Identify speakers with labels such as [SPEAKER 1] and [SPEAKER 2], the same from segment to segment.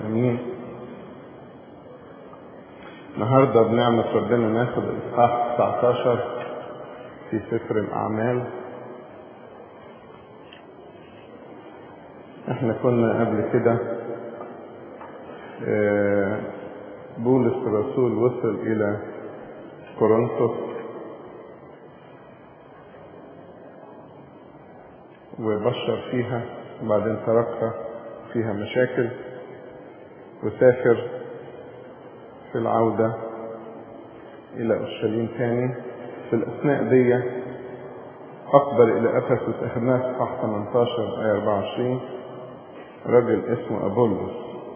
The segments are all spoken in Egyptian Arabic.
[SPEAKER 1] امين النهارده بنعمة ربنا ناخد الاصحاح 19 في سفر الاعمال احنا كنا قبل كده آه، بولس الرسول وصل الى كورنثوس وبشر فيها وبعدين تركها فيها مشاكل وسافر في العودة إلى أورشليم تاني في الأثناء دي أقبل إلى أفسس أخذناها في صح 18 آية 24 رجل اسمه أبولس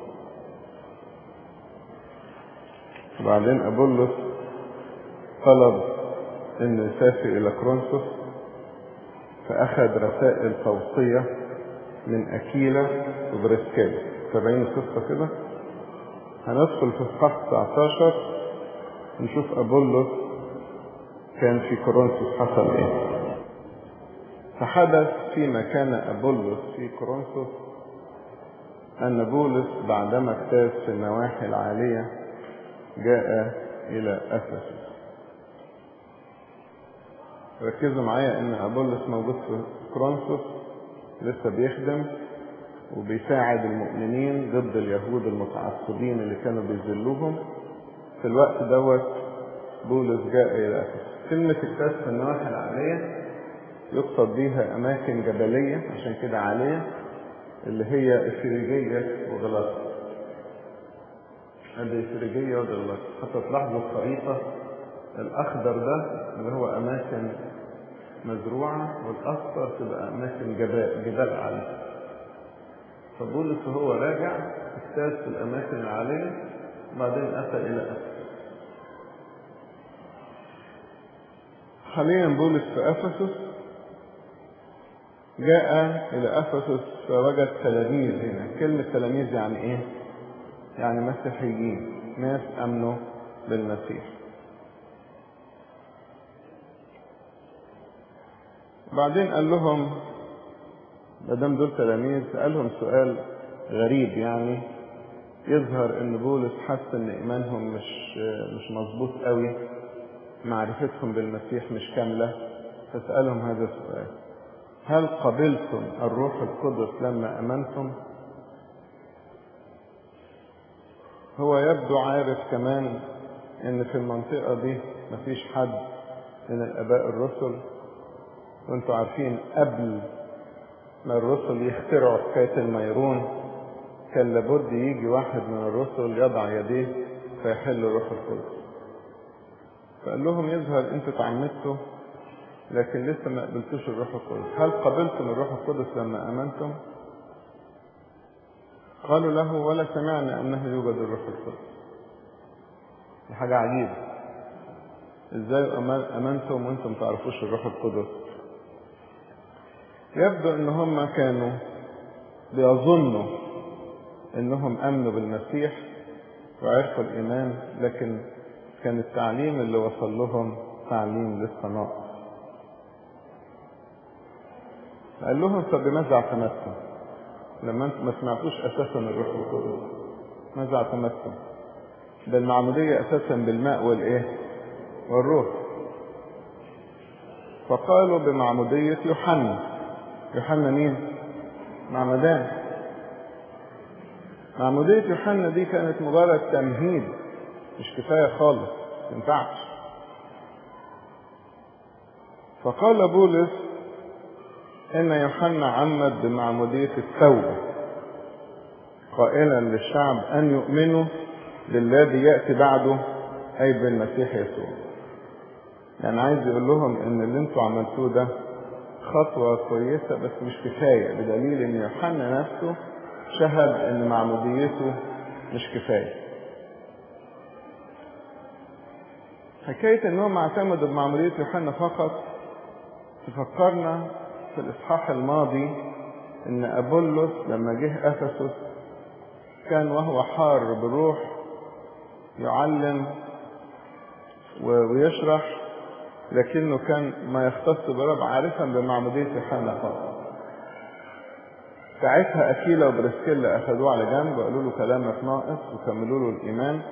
[SPEAKER 1] وبعدين أبولس طلب إنه يسافر إلى كرونسوس فأخذ رسائل توصية من أكيلا وبرسكال تابعين القصة كده هندخل في الصح 19 نشوف أبولس كان في كورنثوس حصل إيه فحدث فيما كان أبولس في كورنثوس أن بولس بعدما اجتاز في النواحي العالية جاء إلى أفسس ركزوا معايا ان ابولس موجود في كرونسوس لسه بيخدم وبيساعد المؤمنين ضد اليهود المتعصبين اللي كانوا بيذلوهم في الوقت دوت بولس جاء الى افسس كلمة اكتاس في النواحي العالية يقصد بيها اماكن جبلية عشان كده عالية اللي هي افريجية وغلاطة ادي افريجية وغلاطة حتى تلاحظوا الخريطة الاخضر ده اللي هو اماكن مزروعة والاصفر تبقى اماكن جبال جبال عالية فبولس وهو راجع اجتاز في الاماكن العالية وبعدين اتى الى افسس حاليا بولس في افسس جاء الى افسس فوجد تلاميذ هنا كلمة تلاميذ يعني ايه يعني مسيحيين ناس امنوا بالمسيح بعدين قال لهم ما دام دول تلاميذ سألهم سؤال غريب يعني يظهر ان بولس حس ان ايمانهم مش مش مظبوط قوي معرفتهم بالمسيح مش كامله فسألهم هذا السؤال هل قبلتم الروح القدس لما امنتم هو يبدو عارف كمان ان في المنطقه دي مفيش حد من الاباء الرسل وانتوا عارفين قبل ما الرسل يخترعوا حكاية الميرون كان لابد يجي واحد من الرسل يضع يديه فيحل روح القدس فقال لهم يظهر انتوا تعمدتوا لكن لسه ما قبلتوش الروح القدس هل قبلتم الروح القدس لما امنتم قالوا له ولا سمعنا انه يوجد الروح القدس دي حاجة عجيبة ازاي امنتم وانتم تعرفوش الروح القدس يبدو ان هم كانوا بيظنوا انهم امنوا بالمسيح وعرفوا الايمان لكن كان التعليم اللي وصل لهم تعليم لسه ناقص قال لهم فبماذا اعتمدتم لما انتم ما سمعتوش اساسا الروح القدس ماذا اعتمدتم ده المعمودية اساسا بالماء والايه والروح فقالوا بمعمودية يوحنا يوحنا مين معمدان معمودية يوحنا دي كانت مجرد تمهيد مش كفاية خالص تنفعش فقال بولس ان يوحنا عمد بمعمودية التوبة قائلا للشعب ان يؤمنوا بالذي يأتي بعده اي بالمسيح يسوع يعني عايز يقول لهم ان اللي انتوا عملتوه ده خطوة كويسة بس مش كفاية بدليل ان يوحنا نفسه شهد ان معموديته مش كفاية حكاية انهم اعتمدوا بمعمودية يوحنا فقط تفكرنا في الاصحاح الماضي ان ابولس لما جه افسس كان وهو حار بالروح يعلم ويشرح لكنه كان ما يختص برب عارفا بمعمودية يوحنا فقط ساعتها أكيلا وبرسكيلا أخذوه على جنب وقالوا له كلامك ناقص وكملوا له الإيمان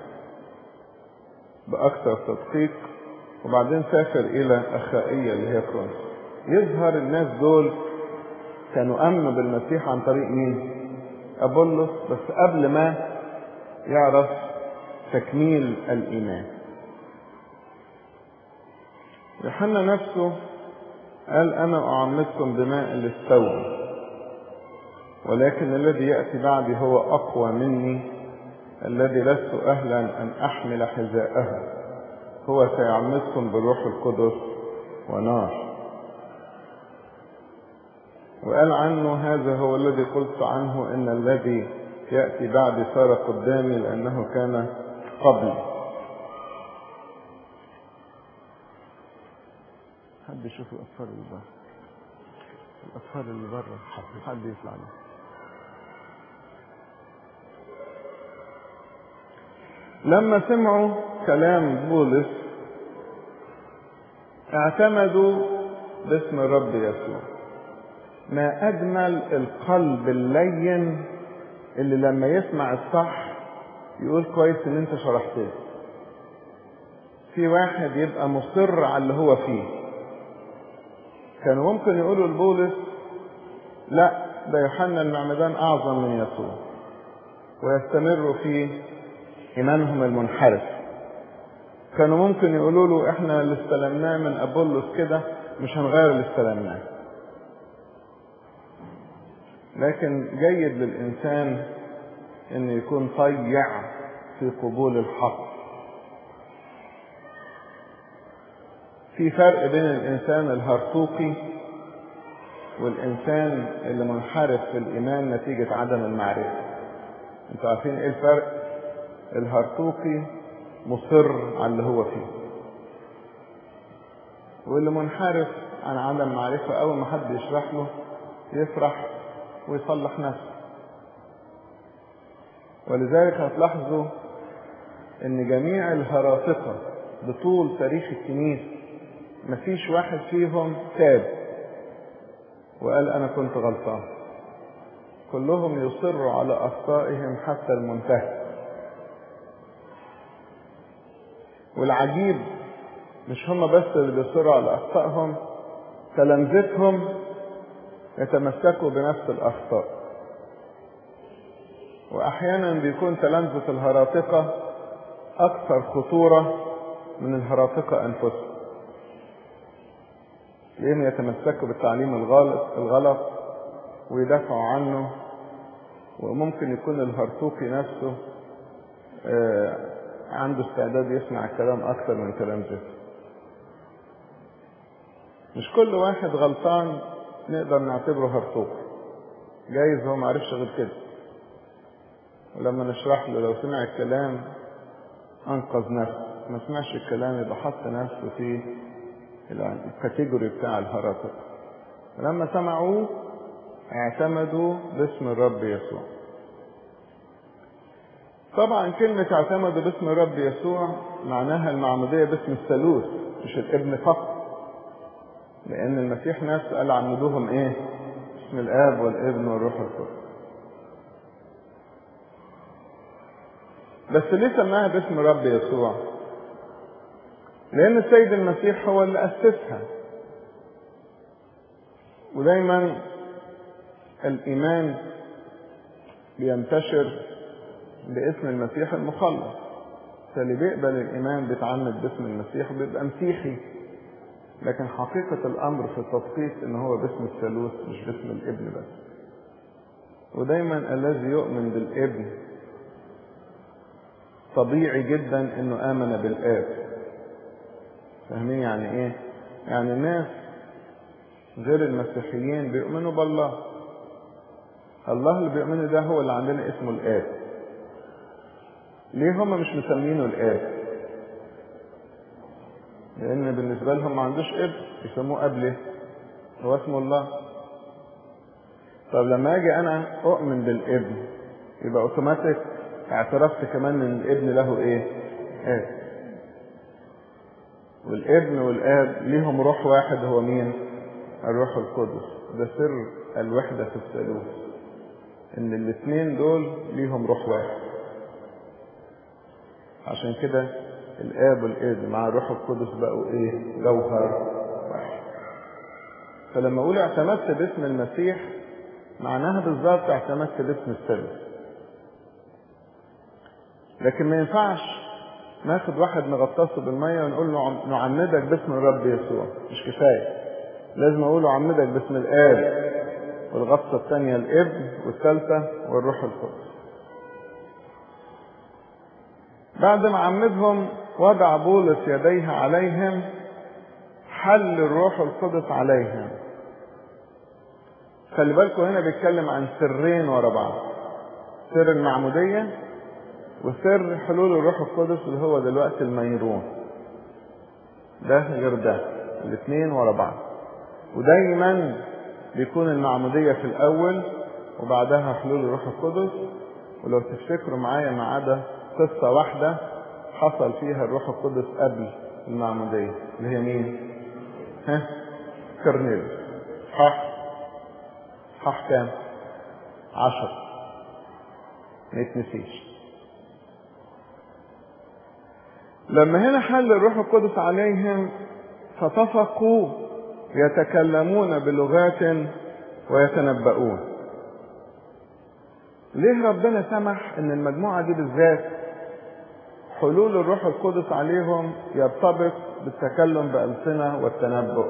[SPEAKER 1] بأكثر تدقيق وبعدين سافر إلى أخائية اللي هي كرونس يظهر الناس دول كانوا أمنوا بالمسيح عن طريق مين؟ أبولس بس قبل ما يعرف تكميل الإيمان يوحنا نفسه قال أنا أعمدكم بماء للتوبة ولكن الذي يأتي بعدي هو أقوى مني الذي لست أهلا أن أحمل حذاءه هو سيعمدكم بروح القدس ونار وقال عنه هذا هو الذي قلت عنه إن الذي يأتي بعدي صار قدامي لأنه كان قبلي حد يشوف الأطفال اللي بره الأطفال اللي بره حد يطلع له لما سمعوا كلام بولس اعتمدوا باسم الرب يسوع ما أجمل القلب اللين اللي لما يسمع الصح يقول كويس ان انت شرحت لي في واحد يبقى مصر على اللي هو فيه كانوا ممكن يقولوا لبولس لا ده يوحنا المعمدان اعظم من يسوع ويستمروا في ايمانهم المنحرف كانوا ممكن يقولوا له احنا اللي استلمناه من ابولس كده مش هنغير اللي استلمناه لكن جيد للإنسان أن يكون طيع في قبول الحق في فرق بين الإنسان الهرطوقي والإنسان اللي منحرف في الإيمان نتيجة عدم المعرفة انتوا عارفين ايه الفرق الهرطوقي مصر على اللي هو فيه واللي منحرف عن عدم معرفة أول ما حد يشرح له يفرح ويصلح نفسه ولذلك هتلاحظوا ان جميع الهرافقة بطول تاريخ الكنيسة مفيش واحد فيهم تاب وقال انا كنت غلطان كلهم يصروا على اخطائهم حتى المنتهى والعجيب مش هم بس اللي بيصروا على اخطائهم تلامذتهم يتمسكوا بنفس الأخطاء وأحيانا بيكون تلامذة الهراطقة أكثر خطورة من الهراطقة أنفسهم لأن يتمسكوا بالتعليم الغلط الغلط ويدافعوا عنه وممكن يكون الهرطوقي نفسه عنده استعداد يسمع الكلام أكثر من تلامذته مش كل واحد غلطان نقدر نعتبره هرطوق جايز هو معرفش غير كده ولما نشرح له لو سمع الكلام انقذ نفسه ما سمعش الكلام يبقى حط نفسه في الكاتيجوري بتاع الهرطق لما سمعوه اعتمدوا باسم الرب يسوع طبعا كلمة اعتمدوا باسم الرب يسوع معناها المعمودية باسم الثالوث مش الابن فقط لأن المسيح نفسه قال عمدوهم إيه؟ باسم الآب والابن والروح القدس. بس ليه سماها باسم الرب يسوع؟ لأن السيد المسيح هو اللي أسسها. ودايما الإيمان بينتشر باسم المسيح المخلص. فاللي بيقبل الإيمان بيتعمد باسم المسيح وبيبقى مسيحي لكن حقيقة الأمر في التدقيق إن هو باسم الثالوث مش باسم الابن بس. ودايما الذي يؤمن بالابن طبيعي جدا إنه آمن بالآب. فاهمين يعني إيه؟ يعني الناس غير المسيحيين بيؤمنوا بالله. الله اللي بيؤمنوا ده هو اللي عندنا اسمه الآب. ليه هم مش مسمينه الآب؟ لان بالنسبه لهم ما عندوش ابن يسموه اب ليه هو اسمه الله طب لما اجي انا اؤمن بالابن يبقى اوتوماتيك اعترفت كمان ان الابن له ايه اب والابن والاب ليهم روح واحد هو مين الروح القدس ده سر الوحده في الثالوث ان الاثنين دول ليهم روح واحد عشان كده الاب والابن مع الروح القدس بقوا ايه جوهر واحد فلما اقول اعتمدت باسم المسيح معناها بالظبط اعتمدت باسم الثالث لكن ما ينفعش ناخد واحد نغطسه بالميه ونقول له نعمدك باسم الرب يسوع مش كفايه لازم اقول له عمدك باسم الاب والغطسه الثانيه الابن والثالثه والروح القدس بعد ما عمدهم وضع بولس يديه عليهم حل الروح القدس عليهم خلي بالكم هنا بيتكلم عن سرين ورا بعض سر المعمودية وسر حلول الروح القدس اللي هو دلوقتي الميرون ده غير ده الاثنين ورا بعض ودايما بيكون المعمودية في الأول وبعدها حلول الروح القدس ولو تفتكروا معايا ما عدا قصة واحدة حصل فيها الروح القدس قبل المعمودية اللي هي مين؟ ها؟ كرنيل صح؟ صح كام؟ عشر ما يتنسيش لما هنا حل الروح القدس عليهم فطفقوا يتكلمون بلغات ويتنبؤون ليه ربنا سمح ان المجموعة دي بالذات حلول الروح القدس عليهم يرتبط بالتكلم بألسنة والتنبؤ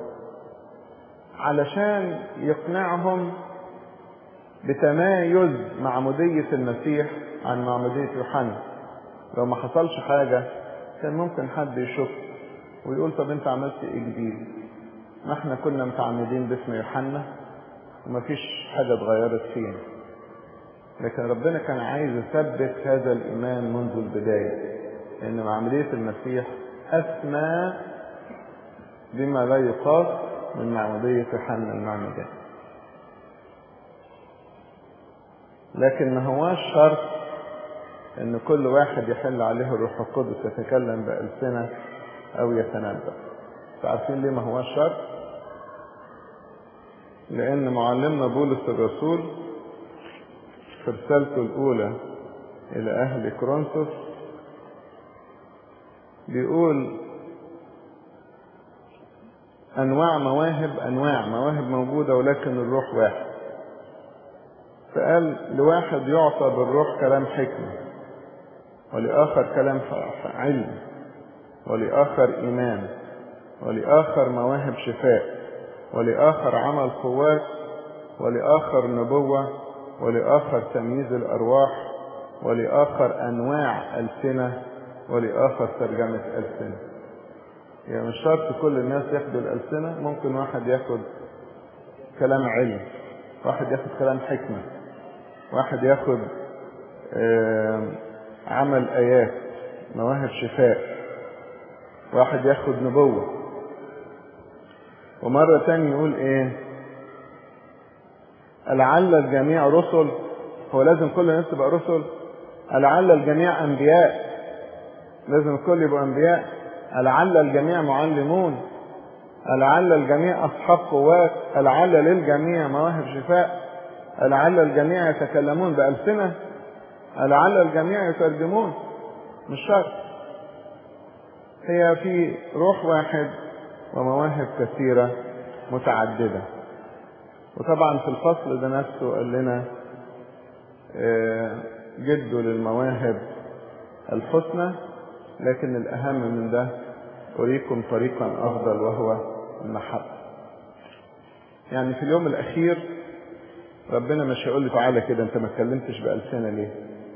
[SPEAKER 1] علشان يقنعهم بتمايز معمودية المسيح عن معمودية يوحنا لو ما حصلش حاجة كان ممكن حد يشك ويقول طب انت عملت ايه جديد ما احنا كنا متعمدين باسم يوحنا ومفيش حاجة اتغيرت فينا لكن ربنا كان عايز يثبت هذا الإيمان منذ البداية لأن معمودية المسيح أسمى بما لا يقاس من معمودية يوحنا المعمدان لكن ما هواش شرط ان كل واحد يحل عليه الروح القدس يتكلم بألسنة او يتنبأ عارفين ليه ما هواش شرط لان معلمنا بولس الرسول في رسالته الاولى الى اهل كورنثوس بيقول انواع مواهب انواع مواهب موجوده ولكن الروح واحد فقال لواحد يعطى بالروح كلام حكمه ولآخر كلام علم ولآخر إيمان ولآخر مواهب شفاء ولآخر عمل قوات ولآخر نبوة ولآخر تمييز الأرواح ولآخر أنواع ألسنة ولآخر ترجمة ألسنة يعني مش شرط كل الناس ياخدوا الألسنة ممكن واحد ياخد كلام علم واحد ياخد كلام حكمة واحد ياخد آه عمل آيات مواهب شفاء واحد ياخد نبوة ومرة تاني يقول ايه لعل الجميع رسل هو لازم كل الناس تبقى رسل لعل الجميع انبياء لازم الكل يبقوا انبياء لعل الجميع معلمون لعل الجميع اصحاب قوات لعل للجميع مواهب شفاء لعل الجميع يتكلمون بألسنة لعل الجميع يترجمون مش شرط هي في روح واحد ومواهب كثيرة متعددة وطبعا في الفصل ده نفسه قال لنا جدوا للمواهب الحسنى لكن الأهم من ده أريكم طريقا أفضل وهو المحبة يعني في اليوم الأخير ربنا مش هيقول لي تعالى كده أنت ما اتكلمتش بألسنة ليه؟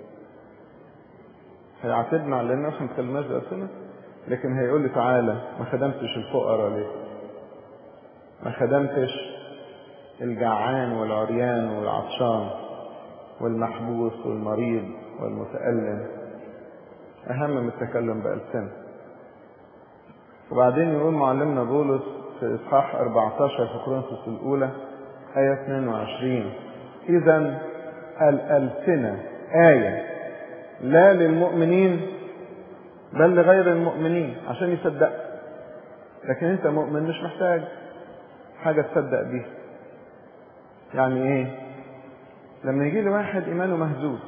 [SPEAKER 1] هيعاتبنا على ان احنا ما اتكلمناش بألسنة لكن هيقول لي تعالى ما خدمتش الفقراء ليه؟ ما خدمتش الجعان والعريان والعطشان والمحبوس والمريض والمتألم أهم من التكلم بألسنة وبعدين يقول معلمنا بولس في إصحاح 14 في كورنثوس الأولى آية 22 إذا الألسنة آية لا للمؤمنين بل لغير المؤمنين عشان يصدق لكن انت مؤمن مش محتاج حاجة تصدق بيها يعني ايه لما يجي لي واحد ايمانه مهزوز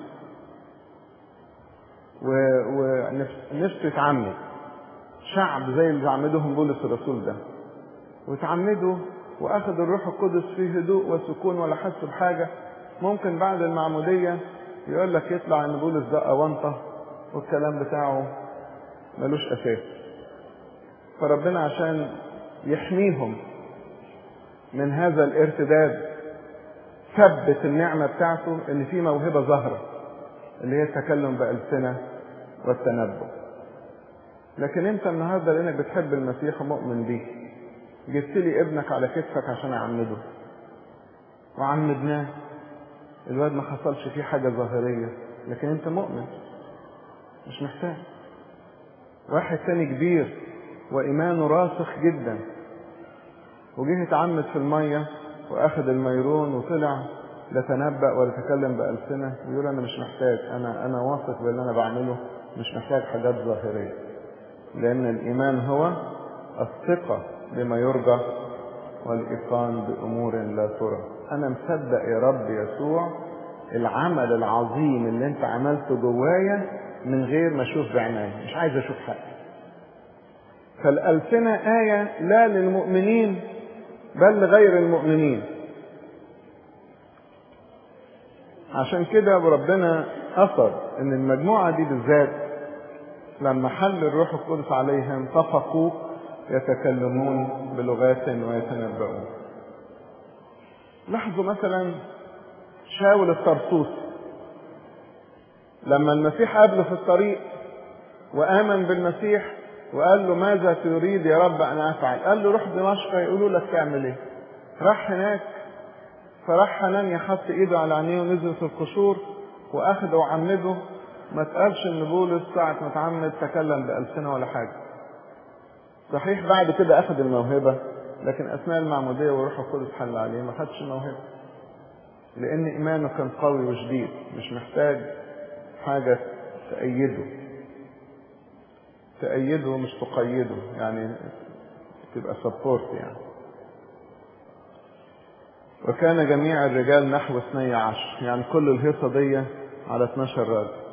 [SPEAKER 1] ونفسه يتعمد شعب زي اللي عمدهم بولس الرسول ده وتعمدوا واخد الروح القدس في هدوء وسكون ولا حس بحاجه ممكن بعد المعموديه يقول لك يطلع ان بولس ده اونطه والكلام بتاعه ملوش اساس فربنا عشان يحميهم من هذا الارتداد ثبت النعمه بتاعته ان في موهبه ظاهره اللي هي التكلم بالسنه والتنبؤ لكن انت النهارده لانك بتحب المسيح ومؤمن بيه جبت لي ابنك على كتفك عشان اعمده وعمدناه الواد ما حصلش فيه حاجه ظاهريه لكن انت مؤمن مش محتاج واحد تاني كبير وايمانه راسخ جدا وجه يتعمد في الميه واخد الميرون وطلع لا تنبأ ولا تكلم بألسنة ويقول أنا مش محتاج أنا أنا واثق باللي أنا بعمله مش محتاج حاجات ظاهرية لأن الإيمان هو الثقة بما يرجى والإيقان بأمور لا ترى أنا مصدق يا رب يسوع العمل العظيم اللي أنت عملته جوايا من غير ما أشوف بعناية مش عايز أشوف حاجة فالألسنة آية لا للمؤمنين بل لغير المؤمنين عشان كده ربنا أثر إن المجموعة دي بالذات لما حل الروح القدس عليهم طفقوا يتكلمون بلغات ويتنبؤون. لاحظوا مثلا شاول الطرسوسي لما المسيح قابله في الطريق وآمن بالمسيح وقال له ماذا تريد يا رب أن أفعل؟ قال له روح دمشق يقولوا لك تعمل إيه؟ راح هناك فراح حنانيا حط ايده على عينيه ونزل في القشور واخده وعمده ما تقالش ان بولس ساعة ما اتعمد تكلم بألسنة ولا حاجة. صحيح بعد كده اخد الموهبة لكن اثناء المعمودية والروح القدس حل عليه ما خدش الموهبة. لان ايمانه كان قوي وشديد مش محتاج حاجة تأيده. تأيده مش تقيده يعني تبقى سبورت يعني. وكان جميع الرجال نحو اثني عشر يعني كل الهيصة دي على 12 راجل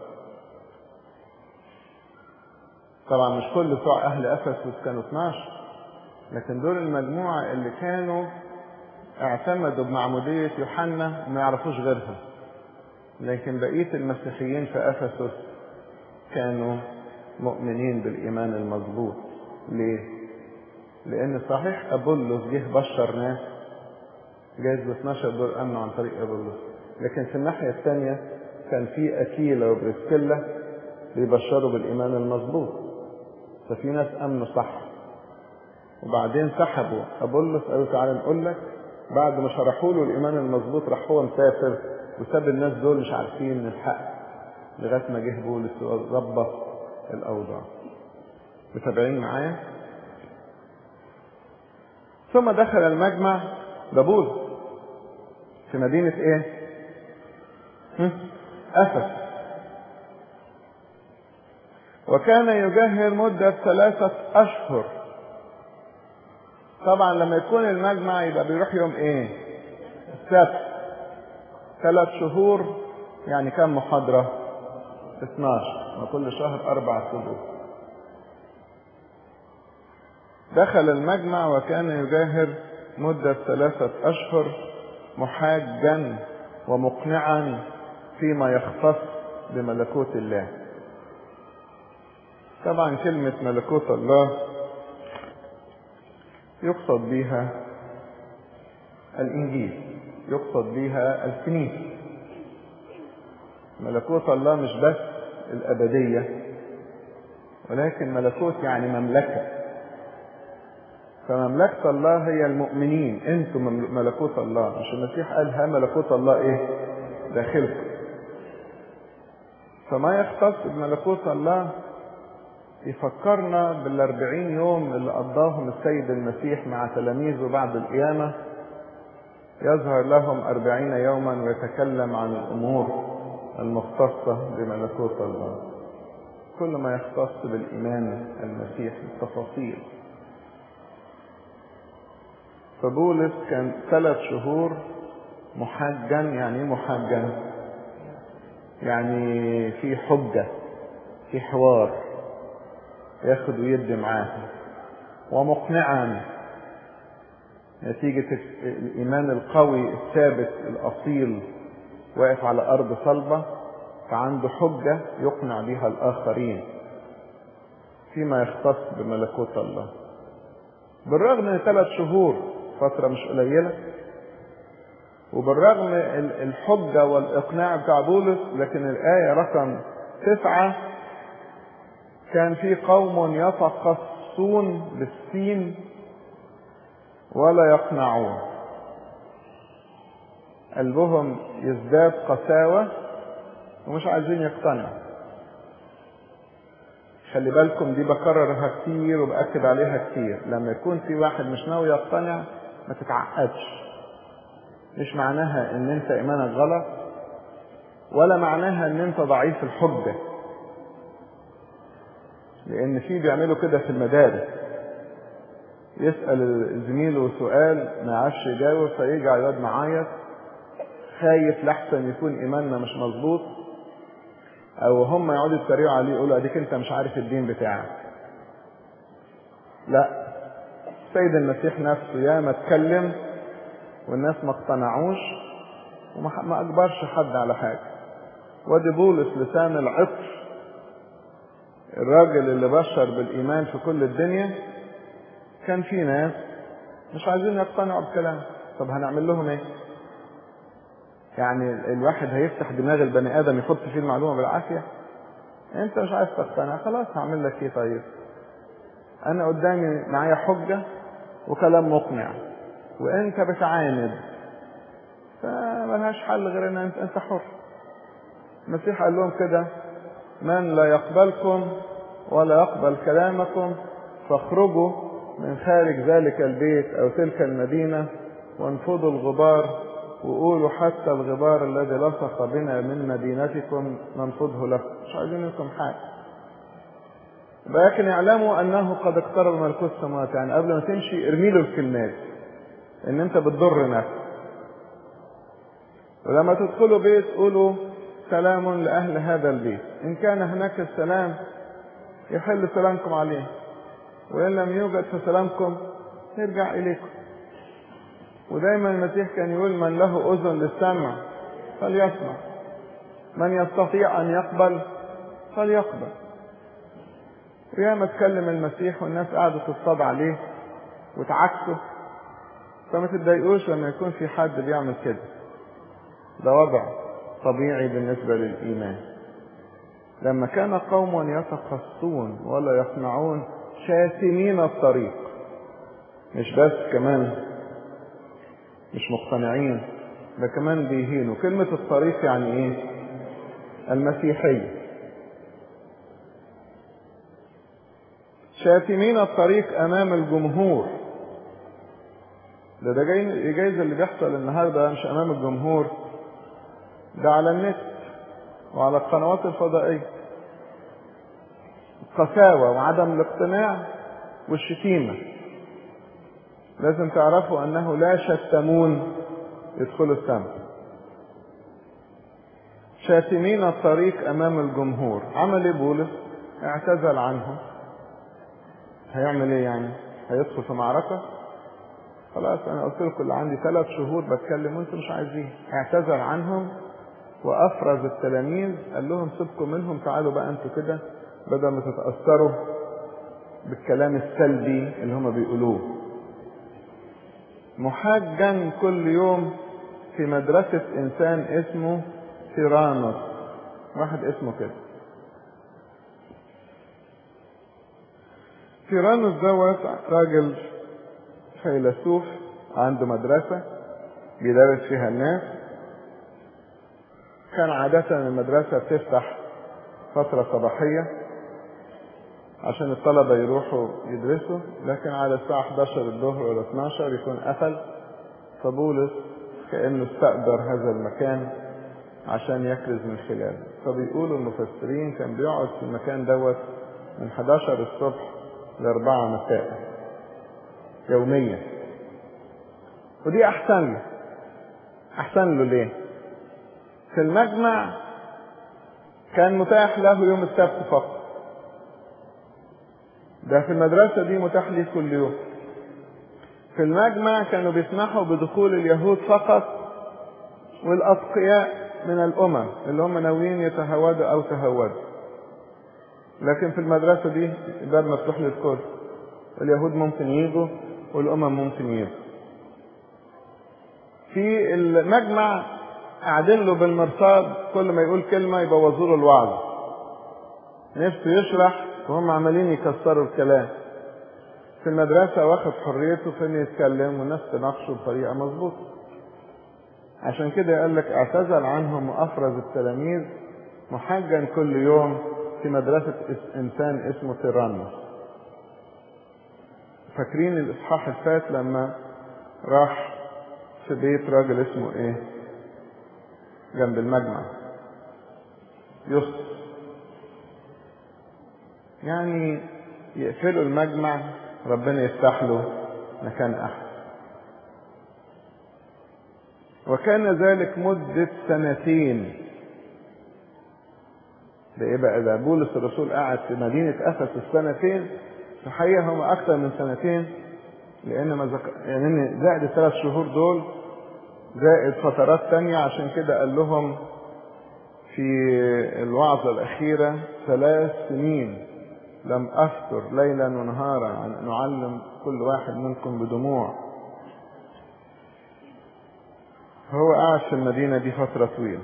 [SPEAKER 1] طبعا مش كل بتوع اهل افسس كانوا 12 لكن دول المجموعة اللي كانوا اعتمدوا بمعمودية يوحنا وما يعرفوش غيرها لكن بقية المسيحيين في افسس كانوا مؤمنين بالايمان المظبوط ليه؟ لان صحيح ابولس جه بشر ناس جايز ب 12 دول امنوا عن طريق ابولس لكن في الناحيه الثانيه كان في اكيلا وبريسكيلا بيبشروا بالايمان المظبوط ففي ناس امنوا صح وبعدين سحبوا ابولس قالوا تعالى نقول لك بعد ما شرحوا له الايمان المظبوط راح هو مسافر وساب الناس دول مش عارفين الحق لغايه ما جه بولس وظبط الاوضاع متابعين معايا ثم دخل المجمع ده بولس في مدينة ايه؟ أفس وكان يجهر مدة ثلاثة أشهر طبعا لما يكون المجمع يبقى بيروح يوم ايه؟ السبت ثلاث شهور يعني كم محاضرة؟ 12 وكل شهر أربع شهور دخل المجمع وكان يجاهر مدة ثلاثة أشهر محاجا ومقنعا فيما يختص بملكوت الله طبعا كلمة ملكوت الله يقصد بها الإنجيل يقصد بها الكنيسة ملكوت الله مش بس الأبدية ولكن ملكوت يعني مملكة فمملكة الله هي المؤمنين انتم ملكوت الله مش المسيح قال ها ملكوت الله ايه داخلكم فما يختص بملكوت الله يفكرنا بالأربعين يوم اللي قضاهم السيد المسيح مع تلاميذه بعد القيامة يظهر لهم أربعين يوما ويتكلم عن الأمور المختصة بملكوت الله كل ما يختص بالإيمان المسيح التفاصيل فبولس كان ثلاث شهور محجا يعني ايه محجا يعني في حجة في حوار ياخد ويدي معاه ومقنعا نتيجة الإيمان القوي الثابت الأصيل واقف على أرض صلبة فعنده حجة يقنع بها الآخرين فيما يختص بملكوت الله بالرغم من ثلاث شهور فترة مش قليلة وبالرغم الحجة والإقناع بتاع بولس لكن الآية رقم تسعة كان في قوم يتقصون بالسين ولا يقنعون قلبهم يزداد قساوة ومش عايزين يقتنعوا خلي بالكم دي بكررها كتير وبأكد عليها كتير لما يكون في واحد مش ناوي يقتنع ما تتعقدش مش معناها ان انت ايمانك غلط ولا معناها ان انت ضعيف الحجة لان في بيعملوا كده في المدارس يسأل زميله سؤال ما يعرفش يجاوب فيرجع يقعد معايا خايف لحسن يكون ايماننا مش مظبوط او هم يقعدوا يتريقوا عليه يقولوا اديك انت مش عارف الدين بتاعك لا السيد المسيح نفسه ياما اتكلم والناس ما اقتنعوش وما اجبرش حد على حاجه وادي بولس لسان العطر الراجل اللي بشر بالايمان في كل الدنيا كان في ناس مش عايزين يقتنعوا بكلامه طب هنعمل لهم ايه يعني الواحد هيفتح دماغ البني ادم يحط فيه المعلومه بالعافيه انت مش عايز تقتنع خلاص هعمل لك ايه طيب انا قدامي معايا حجه وكلام مقنع وانت بتعاند فملهاش حل غير ان انت انت حر المسيح قال لهم كده من لا يقبلكم ولا يقبل كلامكم فاخرجوا من خارج ذلك البيت او تلك المدينه وانفضوا الغبار وقولوا حتى الغبار الذي لصق بنا من مدينتكم ننفضه لكم مش عايزين منكم حاجه لكن اعلموا انه قد اقترب ملكوت السماوات يعني قبل ما تمشي ارمي له الكلمات ان انت بتضر نفسك ولما تدخلوا بيت قولوا سلام لاهل هذا البيت ان كان هناك السلام يحل سلامكم عليه وان لم يوجد فسلامكم يرجع اليكم ودايما المسيح كان يقول من له اذن للسمع فليسمع من يستطيع ان يقبل فليقبل وياما اتكلم المسيح والناس قعدت تصطاد عليه وتعكسه فما تتضايقوش لما يكون في حد بيعمل كده ده وضع طبيعي بالنسبة للإيمان لما كان قوم يتقصون ولا يقنعون شاتمين الطريق مش بس كمان مش مقتنعين ده كمان بيهينوا كلمة الطريق يعني ايه المسيحية شاتمين الطريق امام الجمهور ده ده جاي جايز اللي بيحصل النهارده مش امام الجمهور ده على النت وعلى القنوات الفضائية القساوة وعدم الاقتناع والشتيمة لازم تعرفوا انه لا شتمون يدخلوا السماء شاتمين الطريق امام الجمهور عمل ايه بولس اعتزل عنهم هيعمل ايه يعني هيدخل في معركة خلاص انا قلت لكم اللي عندي ثلاث شهور بتكلم وانتم مش عايزين اعتذر عنهم وافرز التلاميذ قال لهم سيبكم منهم تعالوا بقى انتوا كده بدل ما تتاثروا بالكلام السلبي اللي هم بيقولوه محاجا كل يوم في مدرسة إنسان اسمه تيرانوس واحد اسمه كده تيرانوس دوت راجل فيلسوف عنده مدرسة بيدرس فيها الناس كان عادة المدرسة بتفتح فترة صباحية عشان الطلبة يروحوا يدرسوا لكن على الساعة 11 الظهر ولا 12 يكون قفل فبولس كأنه استأجر هذا المكان عشان يكرز من خلاله فبيقولوا المفسرين كان بيقعد في المكان دوت من 11 الصبح ل 4 مساء يوميا ودي أحسن له أحسن له ليه في المجمع كان متاح له يوم السبت فقط ده في المدرسة دي متاح ليه كل يوم في المجمع كانوا بيسمحوا بدخول اليهود فقط والأتقياء من الأمم اللي هم ناويين يتهودوا أو تهودوا لكن في المدرسة دي الباب مفتوح للكل اليهود ممكن يجوا والأمم ممكن يجوا في المجمع قاعدين له بالمرصاد كل ما يقول كلمة يبوظوا له الوعظ نفسه يشرح وهم عمالين يكسروا الكلام في المدرسة واخد حريته في انه يتكلم والناس تناقشه بطريقة مظبوطة عشان كده قال لك اعتزل عنهم وافرز التلاميذ محجا كل يوم في مدرسة انسان اسمه تيرانوس فاكرين الاصحاح الفات لما راح في بيت راجل اسمه ايه جنب المجمع يسطس يعني يقفلوا المجمع ربنا يفتح له مكان احسن وكان ذلك مدة سنتين ده ايه بقى ده بولس الرسول قعد في مدينة افسس سنتين في الحقيقة هم اكثر من سنتين لان ما زك... يعني زائد الثلاث شهور دول زائد فترات تانية عشان كده قال لهم في الوعظة الأخيرة ثلاث سنين لم أفتر ليلا ونهارا عن أن أعلم كل واحد منكم بدموع هو قاعد في المدينة دي فترة طويلة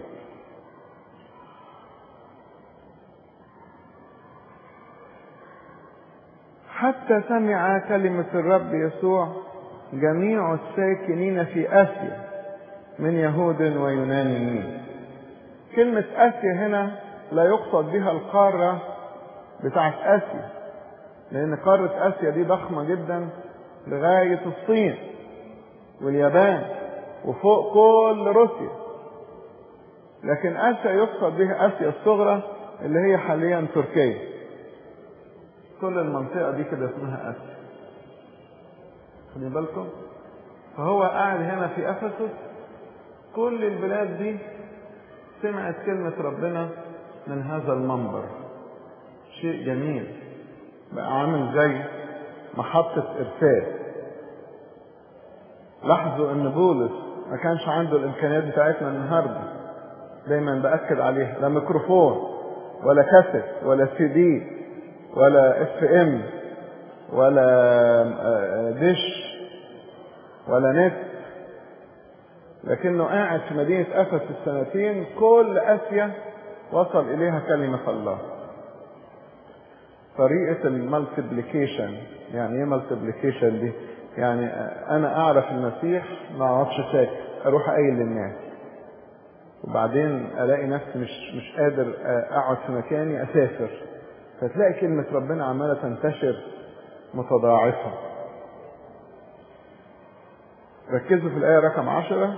[SPEAKER 1] حتى سمع كلمة الرب يسوع جميع الساكنين في آسيا من يهود ويونانيين كلمة آسيا هنا لا يقصد بها القارة بتاعت آسيا لأن قارة آسيا دي ضخمة جدا لغاية الصين واليابان وفوق كل روسيا لكن آسيا يقصد بها آسيا الصغرى اللي هي حاليا تركيا كل المنطقة دي كده اسمها آسيا خلي بالكم فهو قاعد هنا في أفسس كل البلاد دي سمعت كلمة ربنا من هذا المنبر شيء جميل بقى عامل زي محطة إرسال لاحظوا إن بولس ما كانش عنده الإمكانيات بتاعتنا النهاردة دايما بأكد عليها لا ميكروفون ولا كاسيت ولا سي دي ولا اف ام ولا دش ولا نت لكنه قاعد في مدينة أفس السنتين كل آسيا وصل إليها كلمة الله طريقة المالتيبليكيشن يعني ايه مالتيبليكيشن دي يعني انا اعرف المسيح ما اقعدش ساكت اروح قايل للناس وبعدين الاقي نفسي مش مش قادر اقعد في مكاني اسافر فتلاقي كلمة ربنا عمالة تنتشر متضاعفة ركزوا في الآية رقم عشرة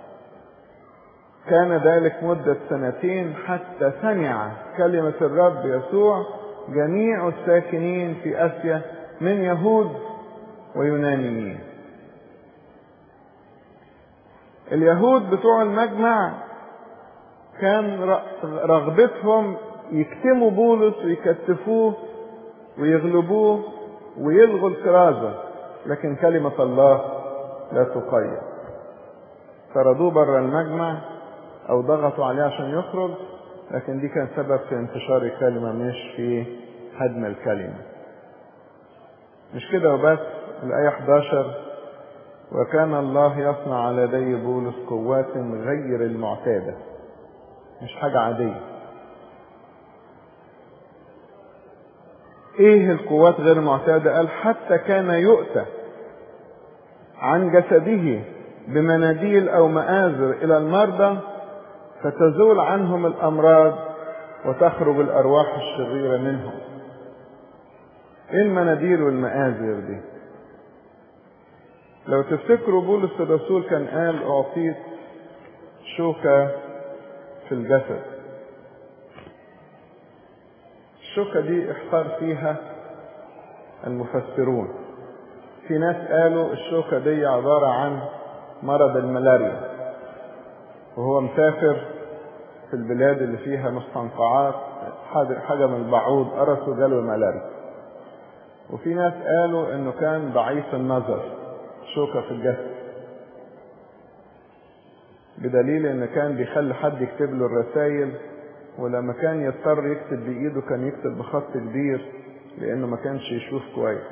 [SPEAKER 1] كان ذلك مدة سنتين حتى سمع كلمة الرب يسوع جميع الساكنين في آسيا من يهود ويونانيين اليهود بتوع المجمع كان رغبتهم يكتموا بولس ويكتفوه ويغلبوه ويلغوا الكرازة لكن كلمة الله لا تقيد طردوه بره المجمع او ضغطوا عليه عشان يخرج لكن دي كان سبب في انتشار الكلمة مش في هدم الكلمة مش كده وبس الآية 11 وكان الله يصنع على يدي بولس قوات غير المعتادة مش حاجة عادية ايه القوات غير المعتادة قال حتى كان يؤتى عن جسده بمناديل او مآزر الى المرضى فتزول عنهم الامراض وتخرج الارواح الشريرة منهم ايه المناديل والمآزر دي لو تفتكروا بولس الرسول كان قال اعطيت شوكة في الجسد الشوكة دي احتار فيها المفسرون في ناس قالوا الشوكة دي عبارة عن مرض الملاريا وهو مسافر في البلاد اللي فيها مستنقعات حاجة من البعوض قرصه جاله ملاريا وفي ناس قالوا انه كان ضعيف النظر شوكة في الجسد بدليل ان كان بيخلي حد يكتب له الرسائل ولما كان يضطر يكتب بايده كان يكتب بخط كبير لانه ما كانش يشوف كويس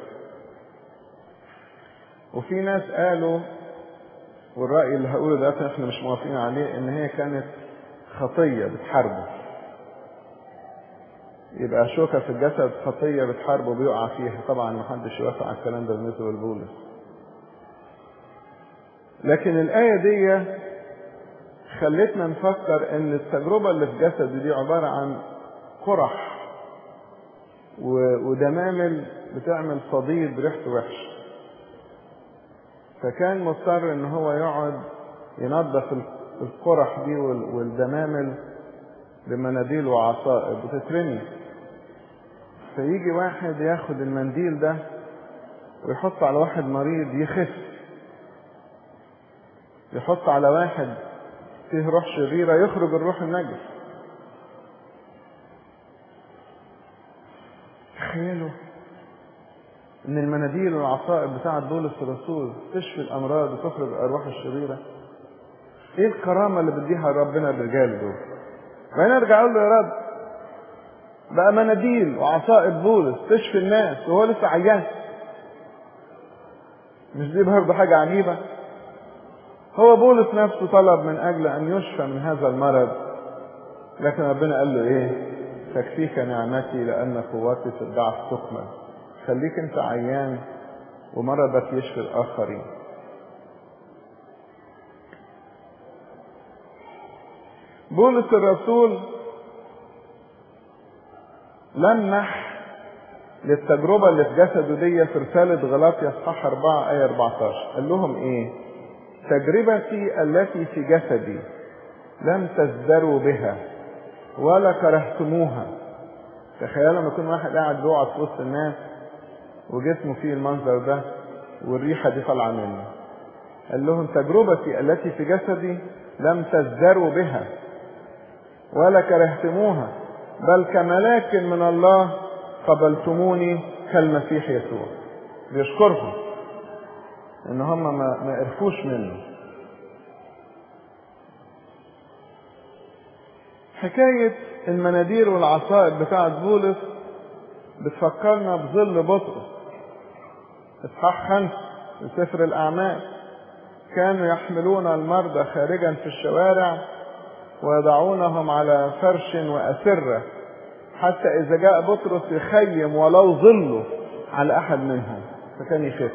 [SPEAKER 1] وفي ناس قالوا والرأي اللي هقوله ده احنا مش موافقين عليه ان هي كانت خطية بتحاربه يبقى شوكة في الجسد خطية بتحاربه بيقع فيها طبعا محدش يوافق على الكلام ده بالنسبة لبولس لكن الآية دي خلتنا نفكر ان التجربة اللي في جسده دي عبارة عن قرح ودمامل بتعمل صديد ريحته وحش فكان مضطر ان هو يقعد ينظف القرح دي والدمامل بمناديل وعصائب بتترمي فيجي واحد ياخد المنديل ده ويحط على واحد مريض يخف يحط على واحد فيه روح شريرة يخرج الروح النجس تخيلوا ان المناديل والعصائب بتاعة بولس الرسول تشفي الامراض وتخرج الارواح الشريرة ايه الكرامة اللي بديها ربنا الرجال دول بعدين ارجع اقول له يا رب بقى مناديل وعصائب بولس تشفي الناس وهو لسه عيان مش دي برضه حاجة عجيبة هو بولس نفسه طلب من اجل ان يشفى من هذا المرض لكن ربنا قال له ايه تكفيك نعمتي لان قوتي في الضعف تكمل خليك انت عيان ومرضك يشفي الاخرين بولس الرسول لمح للتجربة اللي في جسده دي في رسالة غلاطيا اصحاح 4 آية 14 قال لهم إيه؟ تجربتي التي في جسدي لم تزدروا بها ولا كرهتموها تخيل لما يكون واحد قاعد بيقعد في وسط الناس وجسمه فيه المنظر ده والريحة دي طالعة منه قال لهم تجربتي التي في جسدي لم تزدروا بها ولا كرهتموها بل كملاك من الله قبلتموني كالمسيح يسوع بيشكرهم ان هم ما, ما قرفوش منه حكاية المناديل والعصائب بتاعة بولس بتفكرنا بظل بطرس اصحاح خمسة في سفر الأعمال كانوا يحملون المرضى خارجا في الشوارع ويضعونهم على فرش وأسرة حتى إذا جاء بطرس يخيم ولو ظله على أحد منهم فكان يخف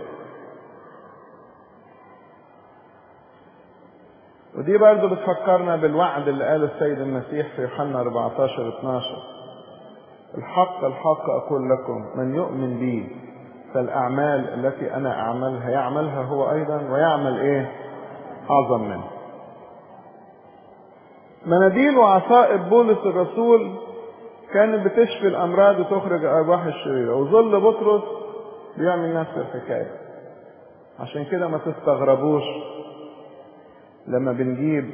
[SPEAKER 1] ودي برضه بتفكرنا بالوعد اللي قاله السيد المسيح في يوحنا 14 12 الحق الحق أقول لكم من يؤمن بي فالأعمال التي أنا أعملها يعملها هو أيضا ويعمل إيه؟ أعظم منه. مناديل وعصائب بولس الرسول كانت بتشفي الأمراض وتخرج الأرواح الشريرة وظل بطرس بيعمل نفس الحكاية. عشان كده ما تستغربوش لما بنجيب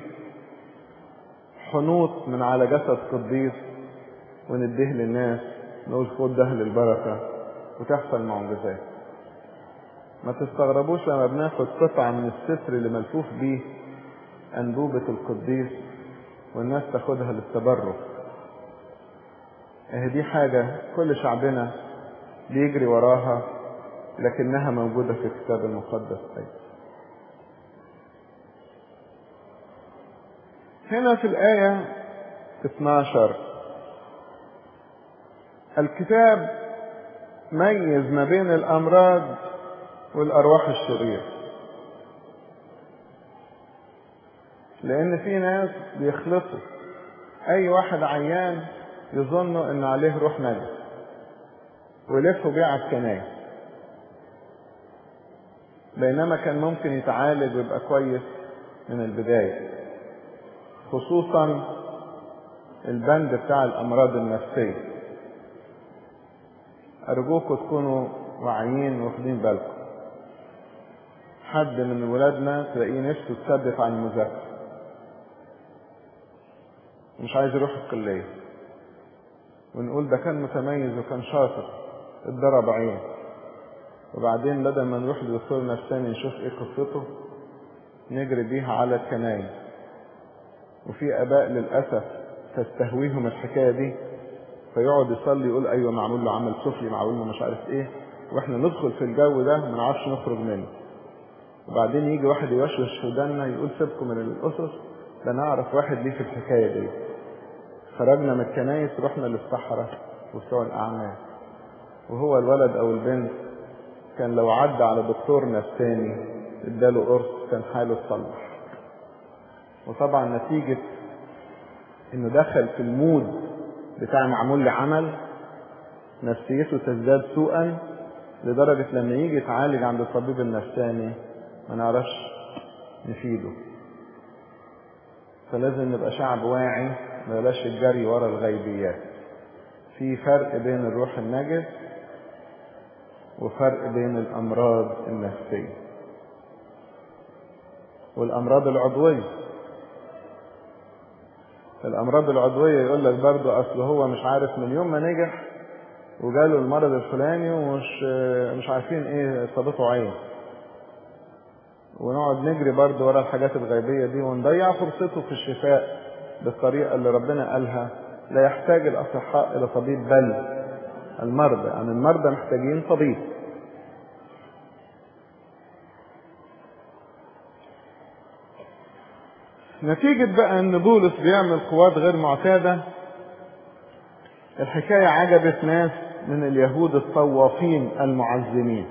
[SPEAKER 1] حنوط من على جسد قديس ونديه للناس نقول خد ده للبركة وتحصل معجزات ما تستغربوش لما بناخد قطعة من الستر اللي ملفوف بيه أنبوبة القديس والناس تاخدها للتبرك اهي دي حاجة كل شعبنا بيجري وراها لكنها موجودة في الكتاب المقدس أيضا هنا في الآية 12 الكتاب ميز ما بين الأمراض والأرواح الشريرة لأن في ناس بيخلطوا أي واحد عيان يظنوا إن عليه روح نجس ويلفوا بيه على الكناية بينما كان ممكن يتعالج ويبقى كويس من البداية خصوصا البند بتاع الأمراض النفسية أرجوكم تكونوا واعيين واخدين بالكم حد من ولادنا تلاقيه نفسه تثبت عن المذاكرة ومش عايز يروح الكلية ونقول ده كان متميز وكان شاطر اتضرب عين وبعدين بدل ما نروح لدكتور نفساني نشوف ايه قصته نجري بيها على الكنايس وفي اباء للاسف تستهويهم الحكايه دي فيقعد يصلي يقول ايوه معمول له عمل سفلي معمول له مش عارف ايه واحنا ندخل في الجو ده ما نعرفش نخرج منه وبعدين يجي واحد يوشوش في ودنا يقول سيبكم من الاسس ده نعرف واحد ليه في الحكايه دي خرجنا من الكنايس رحنا للصحراء وبتوع الاعمال وهو الولد او البنت كان لو عدى على دكتور نفساني اداله قرص كان حاله اتصلح وطبعا نتيجة انه دخل في المود بتاع معمول لي عمل نفسيته تزداد سوءا لدرجة لما يجي يتعالج عند الطبيب النفساني ما نعرفش نفيده فلازم نبقى شعب واعي ما بلاش الجري ورا الغيبيات في فرق بين الروح النجس وفرق بين الأمراض النفسية والأمراض العضوية الأمراض العضوية يقول لك برضو أصل هو مش عارف من يوم ما نجح وجاله المرض الفلاني ومش مش عارفين ايه صابته عين ونقعد نجري برضو ورا الحاجات الغيبية دي ونضيع فرصته في الشفاء بالطريقة اللي ربنا قالها لا يحتاج الأصحاء إلى طبيب بل المرضى يعني المرضى محتاجين طبيب نتيجة بقى ان بولس بيعمل قوات غير معتادة الحكاية عجبت ناس من اليهود الطوافين المعزمين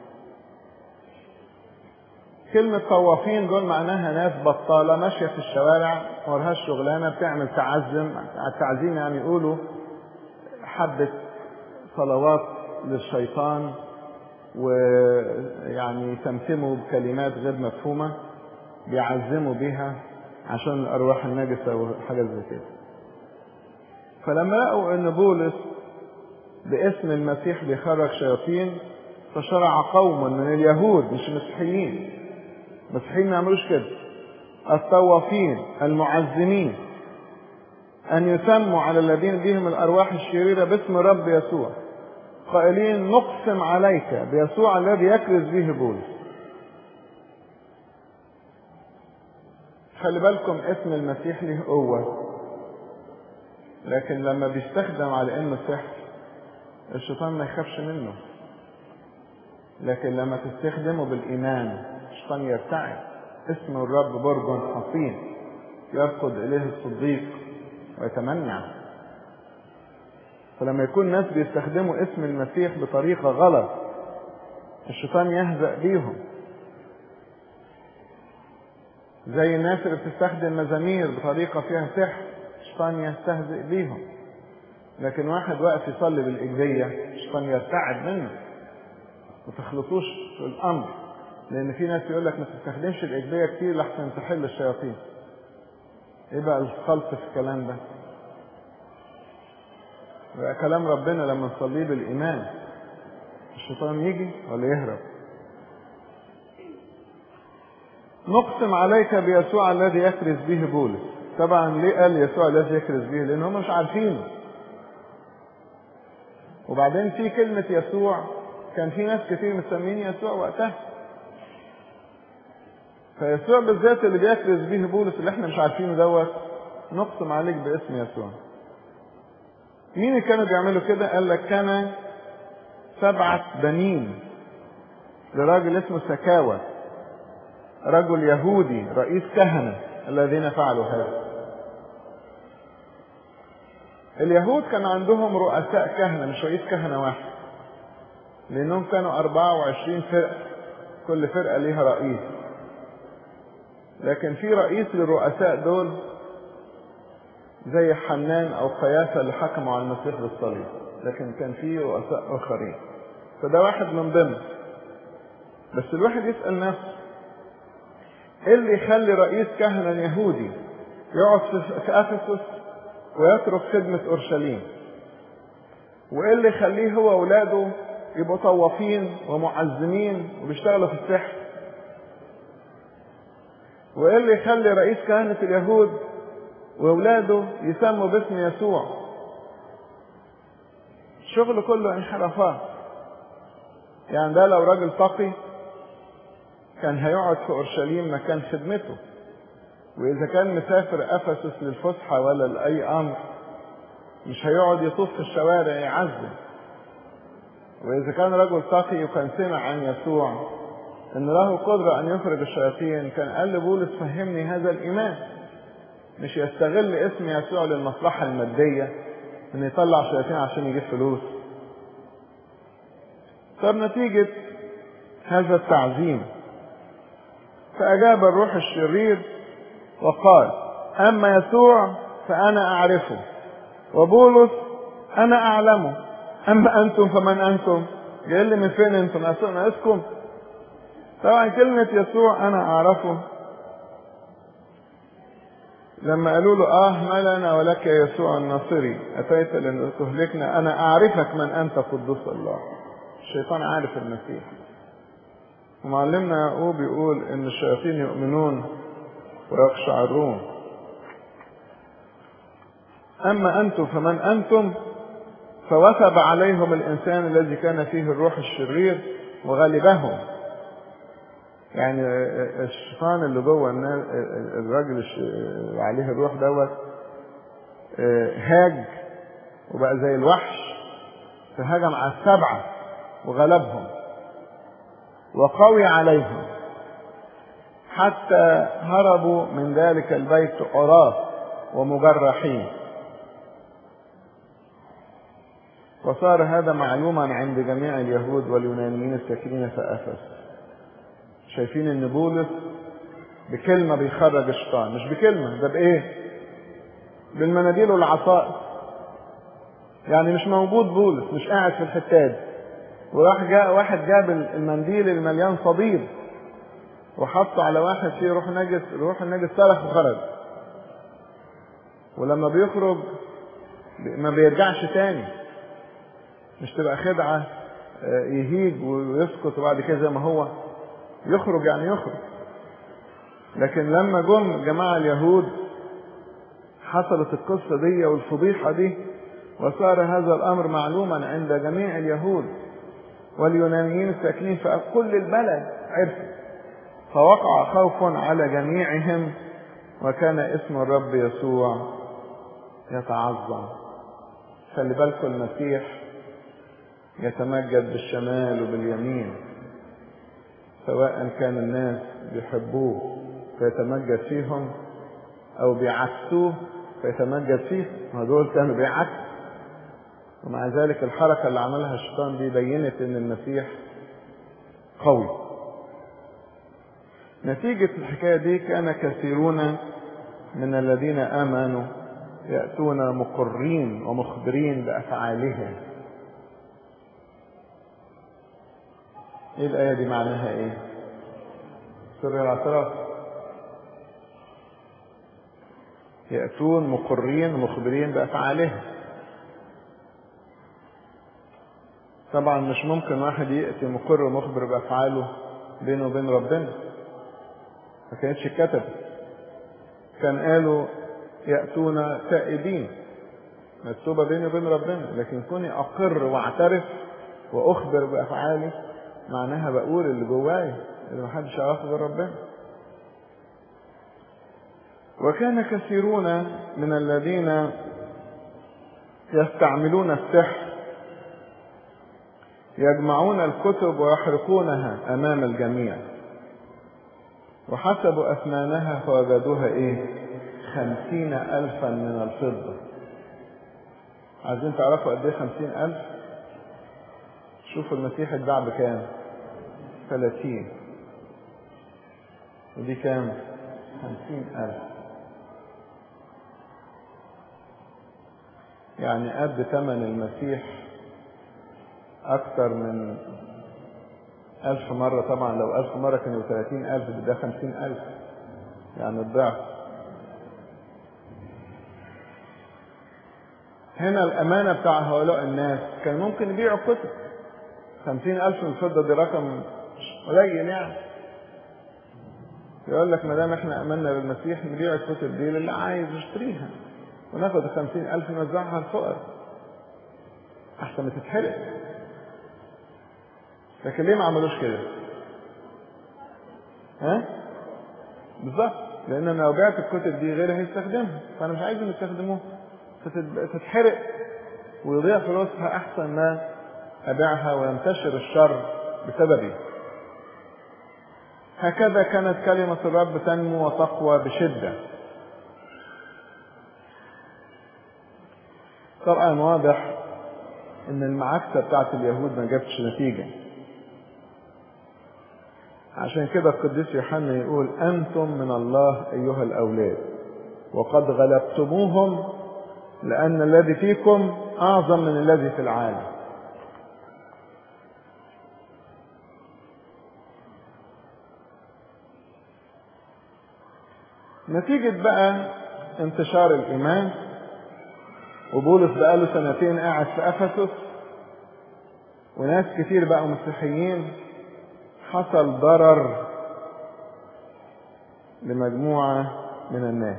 [SPEAKER 1] كلمة طوافين دول معناها ناس بطالة ماشية في الشوارع مورهاش شغلانة بتعمل تعزم التعزيم يعني يقولوا حبة صلوات للشيطان ويعني يتمتموا بكلمات غير مفهومة بيعزموا بيها عشان الأرواح النجسة وحاجة زي كده فلما لقوا أن بولس باسم المسيح بيخرج شياطين فشرع قوم من اليهود مش مسيحيين مسيحيين ما يعملوش كده الطوافين المعزمين أن يسموا على الذين بهم الأرواح الشريرة باسم رب يسوع قائلين نقسم عليك بيسوع الذي يكرز به بولس خلي بالكم اسم المسيح له قوة لكن لما بيستخدم على انه سحر الشيطان ما يخافش منه لكن لما تستخدمه بالايمان الشيطان يرتعد اسم الرب برج حصين يركض اليه الصديق ويتمنع فلما يكون ناس بيستخدموا اسم المسيح بطريقة غلط الشيطان يهزأ بيهم زي الناس اللي بتستخدم مزامير بطريقة فيها سحر الشيطان يستهزئ بيهم لكن واحد واقف يصلي بالإجبية الشيطان يرتعد منه ما تخلطوش في الأمر لأن في ناس يقول لك ما تستخدمش الإجبية كتير لحسن تحل الشياطين إيه بقى الخلط في الكلام ده؟ بقى كلام ربنا لما نصليه بالإيمان الشيطان يجي ولا يهرب نقسم عليك بيسوع الذي يكرز به بولس طبعا ليه قال يسوع الذي يكرز به لان هم مش عارفينه وبعدين في كلمة يسوع كان في ناس كتير مسمين يسوع وقتها فيسوع بالذات اللي بيكرز به بولس اللي احنا مش عارفينه دوت نقسم عليك باسم يسوع مين اللي كانوا بيعملوا كده قال لك كان سبعة بنين لراجل اسمه سكاوى رجل يهودي رئيس كهنة الذين فعلوا هذا اليهود كان عندهم رؤساء كهنة مش رئيس كهنة واحد لأنهم كانوا 24 فرقة كل فرقة ليها رئيس لكن في رئيس للرؤساء دول زي حنان أو قياسة اللي حكموا على المسيح بالصليب لكن كان في رؤساء آخرين فده واحد من ضمن بس الواحد يسأل نفسه ايه اللي يخلي رئيس كهنة يهودي يقعد في افسس ويترك خدمة اورشليم وايه اللي يخليه هو واولاده يبقوا طوافين ومعزمين وبيشتغلوا في السحر وايه اللي يخلي رئيس كهنة اليهود واولاده يسموا باسم يسوع الشغل كله انحرافات يعني ده لو راجل تقي كان هيقعد في اورشليم مكان خدمته واذا كان مسافر افسس للفسحه ولا لاي امر مش هيقعد يطوف في الشوارع يعزم واذا كان رجل تقي وكان سمع عن يسوع ان له قدره ان يخرج الشياطين كان قال لبولس فهمني هذا الايمان مش يستغل اسم يسوع للمصلحه الماديه ان يطلع شياطين عشان يجيب فلوس طب نتيجه هذا التعزيم فاجاب الروح الشرير وقال اما يسوع فانا اعرفه وبولس انا اعلمه اما انتم فمن انتم جاي لي من فين انتم ناقصكم طبعا كلمة يسوع انا اعرفه لما قالوا له اه ما لنا ولك يا يسوع الناصري اتيت لتهلكنا انا اعرفك من انت قدوس الله الشيطان عارف المسيح ومعلمنا يعقوب يقول ان الشياطين يؤمنون ويقشعرون اما انتم فمن انتم فوثب عليهم الانسان الذي كان فيه الروح الشرير وغلبهم يعني الشيطان اللي جوه الراجل اللي عليه الروح دوت هاج وبقى زي الوحش فهجم على السبعه وغلبهم وقوي عليهم حتى هربوا من ذلك البيت عراة ومجرحين وصار هذا معلوما عند جميع اليهود واليونانيين الساكنين في افس شايفين ان بولس بكلمة بيخرج الشيطان مش بكلمة ده بايه بالمناديل والعصائر يعني مش موجود بولس مش قاعد في الحتاد وراح جاء واحد جاب المنديل المليان صديد وحطه على واحد فيه روح نجس الروح النجس صرخ وخرج ولما بيخرج ما بيرجعش تاني مش تبقى خدعة يهيج ويسكت وبعد كده زي ما هو يخرج يعني يخرج لكن لما جم جماعة اليهود حصلت القصة دي والفضيحة دي وصار هذا الأمر معلوما عند جميع اليهود واليونانيين الساكنين في كل البلد عرفوا فوقع خوف على جميعهم وكان اسم الرب يسوع يتعظم خلي بالكم المسيح يتمجد بالشمال وباليمين سواء كان الناس بيحبوه فيتمجد فيهم او بيعكسوه فيتمجد فيه هدول كانوا بيعكسوا ومع ذلك الحركة اللي عملها الشيطان دي بينت ان المسيح قوي نتيجة الحكاية دي كان كثيرون من الذين آمنوا يأتون مقرين ومخبرين بأفعالهم ايه الآية دي معناها ايه سر الاعتراف يأتون مقرين ومخبرين بأفعالهم طبعا مش ممكن واحد يأتي مقر ومخبر بأفعاله بينه وبين ربنا ما كانتش كتب كان قالوا يأتون تائبين مكتوبة بيني وبين ربنا لكن كوني أقر وأعترف وأخبر بأفعالي معناها بقول اللي جوايا اللي محدش يعرفه غير ربنا وكان كثيرون من الذين يستعملون السحر يجمعون الكتب ويحرقونها أمام الجميع وحسبوا أثمانها فوجدوها إيه خمسين ألفا من الفضة عايزين تعرفوا قد إيه خمسين ألف شوفوا المسيح اتباع بكام ثلاثين ودي كام خمسين ألف يعني قد ثمن المسيح أكثر من ألف مرة طبعا لو ألف مرة كانوا ثلاثين ألف ده خمسين ألف يعني الضعف هنا الأمانة بتاع هؤلاء الناس كان ممكن يبيعوا كتب خمسين ألف من الفضة دي رقم قليل يعني يقول لك ما دام احنا امنا بالمسيح نبيع الكتب دي للي عايز يشتريها وناخد الخمسين ألف نوزعها على الفقراء أحسن ما تتحرق لكن ليه ما عملوش كده؟ ها؟ بالظبط لأن أنا لو بعت الكتب دي غيري هيستخدمها فأنا مش عايزهم يستخدموها فتتحرق ويضيع فلوسها أحسن ما أبيعها وينتشر الشر بسببي هكذا كانت كلمة الرب تنمو وتقوى بشدة طبعا واضح ان المعاكسة بتاعت اليهود ما جابتش نتيجة عشان كده القديس يوحنا يقول انتم من الله ايها الاولاد وقد غلبتموهم لان الذي فيكم اعظم من الذي في العالم نتيجة بقى انتشار الإيمان وبولس بقاله سنتين قاعد في أفسس وناس كتير بقوا مسيحيين حصل ضرر لمجموعة من الناس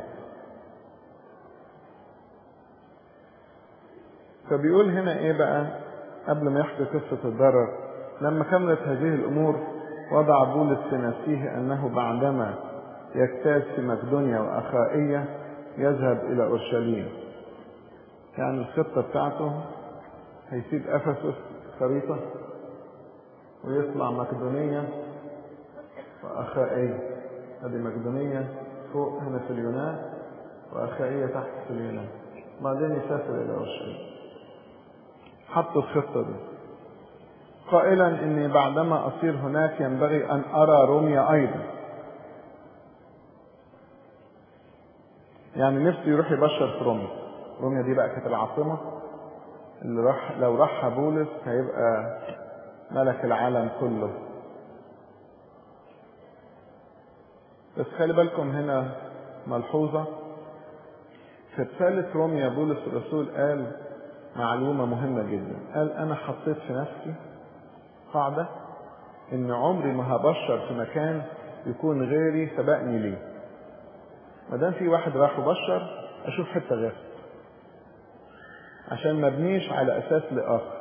[SPEAKER 1] فبيقول هنا ايه بقى قبل ما يحكي قصة الضرر لما كملت هذه الأمور وضع بولس في نفسه أنه بعدما يجتاز في مقدونيا وأخائية يذهب إلى أورشليم يعني الخطة بتاعته هيسيب أفسس خريطة ويطلع مقدونية وأخائية هذه مقدونية فوق هنا في اليونان وأخائية تحت في اليونان بعدين يسافر إلى أورشليم حطوا الخطة دي قائلا إني بعدما أصير هناك ينبغي أن أرى روميا أيضا يعني نفسه يروح يبشر في روميا روميا دي بقى كانت العاصمة اللي راح لو راح بولس هيبقى ملك العالم كله بس خلي بالكم هنا ملحوظة في رسالة روميا بولس الرسول قال معلومة مهمة جدا قال أنا حطيت في نفسي قاعدة إن عمري ما هبشر في مكان يكون غيري سبقني ليه ما دام في واحد راح وبشر اشوف حته غير عشان ما ابنيش على اساس لاخر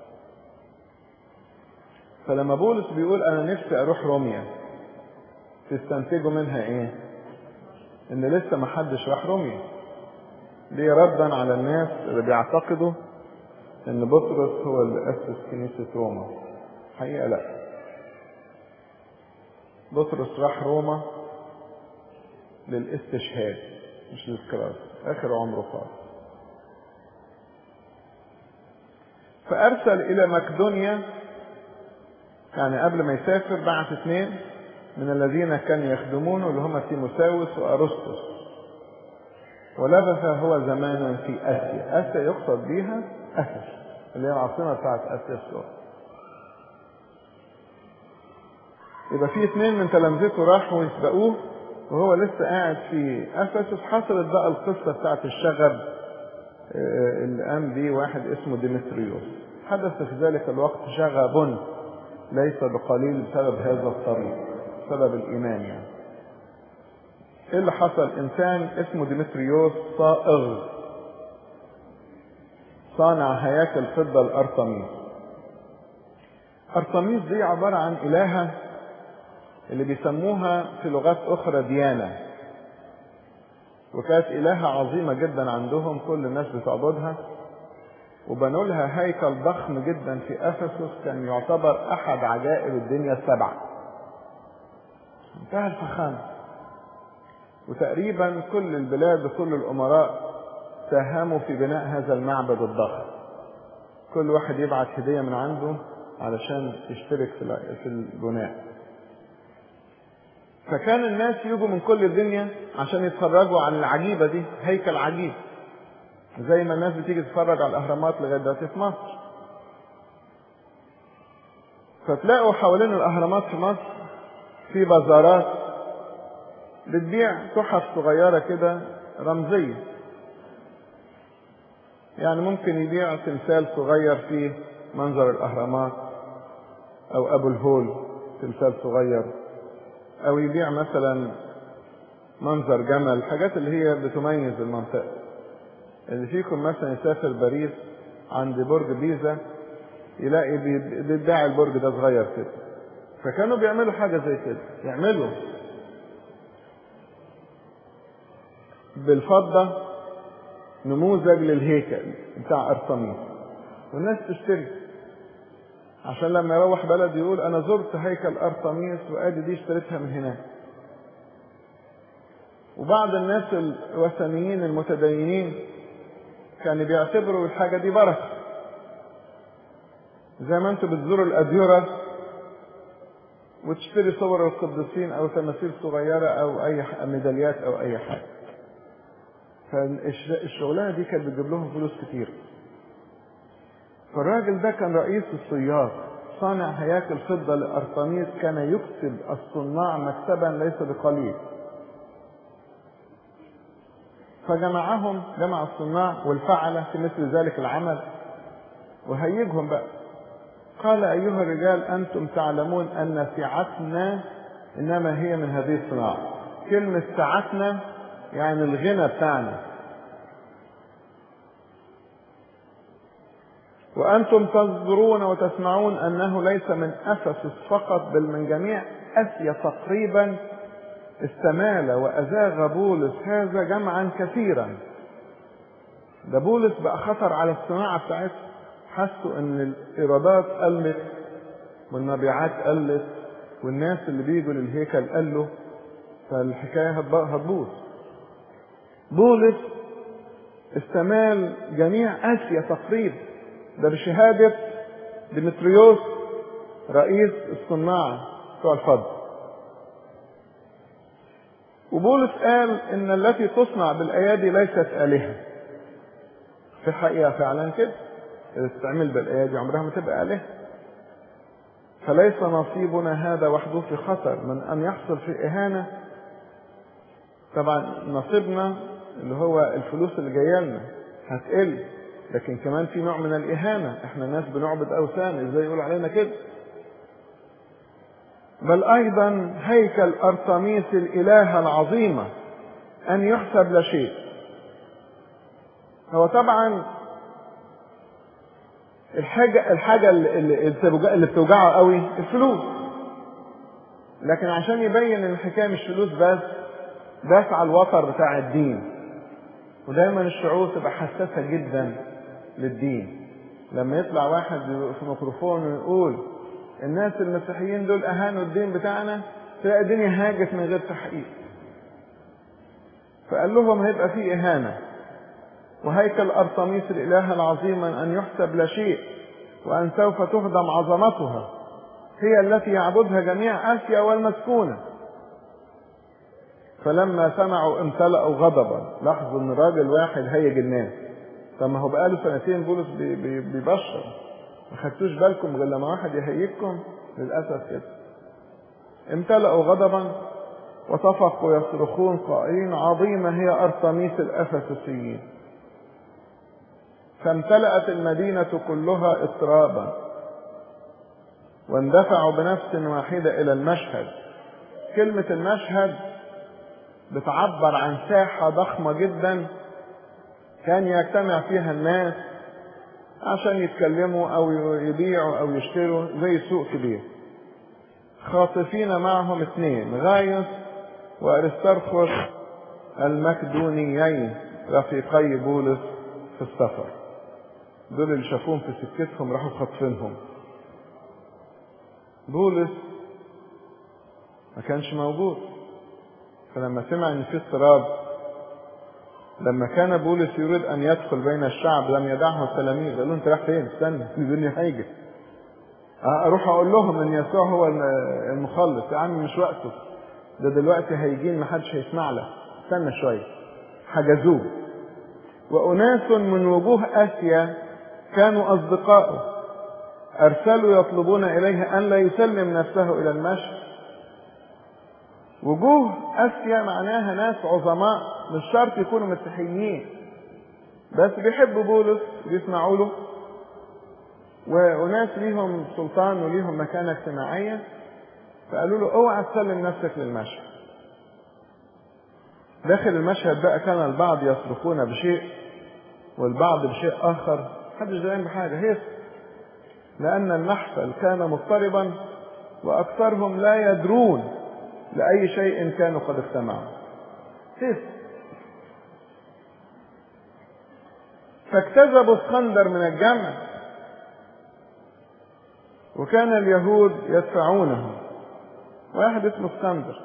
[SPEAKER 1] فلما بولس بيقول انا نفسي اروح روميا تستنتجوا منها ايه ان لسه ما حدش راح روميا دي ردا على الناس اللي بيعتقدوا ان بطرس هو اللي اسس كنيسه روما حقيقه لا بطرس راح روما للاستشهاد مش للكراسة آخر عمره خالص فأرسل إلى مقدونيا يعني قبل ما يسافر بعت اثنين من الذين كانوا يخدمونه اللي هم تيموساوس وأرسطس ولبث هو زمانا في آسيا آسيا يقصد بها أفس اللي هي العاصمة بتاعت آسيا الصغرى يبقى في اثنين من تلامذته راحوا يسبقوه وهو لسه قاعد في افسس حصلت بقى القصه بتاعت الشغب اللي قام بيه واحد اسمه ديمتريوس حدث في ذلك الوقت شغب ليس بقليل بسبب هذا الطريق بسبب الايمان يعني ايه اللي حصل انسان اسمه ديمتريوس صائغ صانع هياكل فضه الارطميس ارطميس دي عباره عن الهه اللي بيسموها في لغات أخرى ديانة وكانت إلهة عظيمة جدا عندهم كل الناس بتعبدها وبنوا لها هيكل ضخم جدا في أفسس كان يعتبر أحد عجائب الدنيا السبعة انتهى الفخامة وتقريبا كل البلاد وكل الأمراء ساهموا في بناء هذا المعبد الضخم كل واحد يبعت هدية من عنده علشان يشترك في البناء فكان الناس يجوا من كل الدنيا عشان يتفرجوا على العجيبة دي هيكل عجيب زي ما الناس بتيجي تتفرج على الأهرامات لغاية دلوقتي في مصر فتلاقوا حوالين الأهرامات في مصر في بازارات بتبيع تحف صغيرة كده رمزية يعني ممكن يبيع تمثال صغير فيه منظر الأهرامات أو أبو الهول تمثال صغير او يبيع مثلا منظر جمل الحاجات اللي هي بتميز المنطقة اللي فيكم مثلا يسافر باريس عند برج بيزا يلاقي بيتباع البرج ده صغير كده فكانوا بيعملوا حاجة زي كده يعملوا بالفضة نموذج للهيكل بتاع أرطميس والناس تشتري عشان لما يروح بلد يقول أنا زرت هيكل أرطميس وآدي دي اشتريتها من هناك وبعض الناس الوثنيين المتدينين كانوا بيعتبروا الحاجة دي بركة زي ما انتوا بتزوروا الأديرة وتشتري صور القديسين أو تماثيل صغيرة أو أي ميداليات أو أي حاجة فالشغلانة دي كانت بتجيب لهم فلوس كتير فالراجل ده كان رئيس الصياد صانع هياكل فضة لأرطميس كان يكسب الصناع مكسبا ليس بقليل فجمعهم جمع الصناع والفعلة في مثل ذلك العمل وهيجهم بقى قال أيها الرجال أنتم تعلمون أن سعتنا إنما هي من هذه الصناعة كلمة سعتنا يعني الغنى بتاعنا وأنتم تنظرون وتسمعون أنه ليس من أفسس فقط بل من جميع أسيا تقريبا استمال وأزاغ بولس هذا جمعا كثيرا ده بولس بقى خطر على الصناعة بتاعته حسوا ان الايرادات قلت والمبيعات قلت والناس اللي بيجوا للهيكل قلوا فالحكاية هتبوظ بولس استمال جميع اسيا تقريبا ده بشهادة ديمتريوس رئيس الصناع بتوع الفضل وبولس قال ان التي تصنع بالايادي ليست الهه في الحقيقه فعلا كده اللي تستعمل بالايادي عمرها ما تبقى الهه فليس نصيبنا هذا وحده في خطر من ان يحصل في اهانه طبعا نصيبنا اللي هو الفلوس اللي جايه لنا هتقل لكن كمان في نوع من الاهانه احنا ناس بنعبد اوثان ازاي يقول علينا كده بل ايضا هيكل ارطميس الالهه العظيمه ان يحسب لا شيء هو طبعا الحاجه الحاجه اللي, اللي بتوجعه قوي الفلوس لكن عشان يبين ان الحكايه مش فلوس بس دافع الوتر بتاع الدين ودايما الشعوب تبقى حساسه جدا للدين لما يطلع واحد في ميكروفون ويقول الناس المسيحيين دول اهانوا الدين بتاعنا تلاقي الدنيا هاجت من غير تحقيق فقال لهم هيبقى في اهانه وهيكل ارطميس الاله العظيم ان يحسب لا شيء وان سوف تهدم عظمتها هي التي يعبدها جميع اسيا والمسكونه فلما سمعوا امتلأوا غضبا لاحظوا ان راجل واحد هيج الناس طب ما هو بقاله سنتين بولس بي بي بيبشر ما خدتوش بالكم غير لما واحد يهيجكم للاسف كده امتلأوا غضبا وطفقوا يصرخون قائلين عظيمة هي أرطميس الأفسسيين فامتلأت المدينة كلها اضطرابا واندفعوا بنفس واحدة إلى المشهد كلمة المشهد بتعبر عن ساحة ضخمة جدا كان يجتمع فيها الناس عشان يتكلموا أو يبيعوا أو يشتروا زي سوق كبير خاطفين معهم اثنين غايوس وأرسترخوس المكدونيين رفيقي بولس في السفر دول اللي شافوهم في سكتهم راحوا خاطفينهم بولس ما كانش موجود فلما سمع ان في اضطراب لما كان بولس يريد ان يدخل بين الشعب لم يدعه التلاميذ قال له انت رايح فين استنى الدنيا هيجي اروح اقول لهم ان يسوع هو المخلص يا عم مش وقته ده دلوقتي هيجين محدش هيسمع له استنى شويه حجزوه واناس من وجوه اسيا كانوا اصدقائه ارسلوا يطلبون اليه ان لا يسلم نفسه الى المشي وجوه اسيا معناها ناس عظماء مش شرط يكونوا مسيحيين بس بيحبوا بولس بيسمعوا له وناس ليهم سلطان وليهم مكانة اجتماعية فقالوا له اوعى تسلم نفسك للمشهد داخل المشهد بقى كان البعض يصرخون بشيء والبعض بشيء آخر محدش دايم بحاجة هيص لأن المحفل كان مضطربا وأكثرهم لا يدرون لأي شيء كانوا قد اجتمعوا هيص فاجتذبوا اسكندر من الجمع وكان اليهود يدفعونه واحد اسمه اسكندر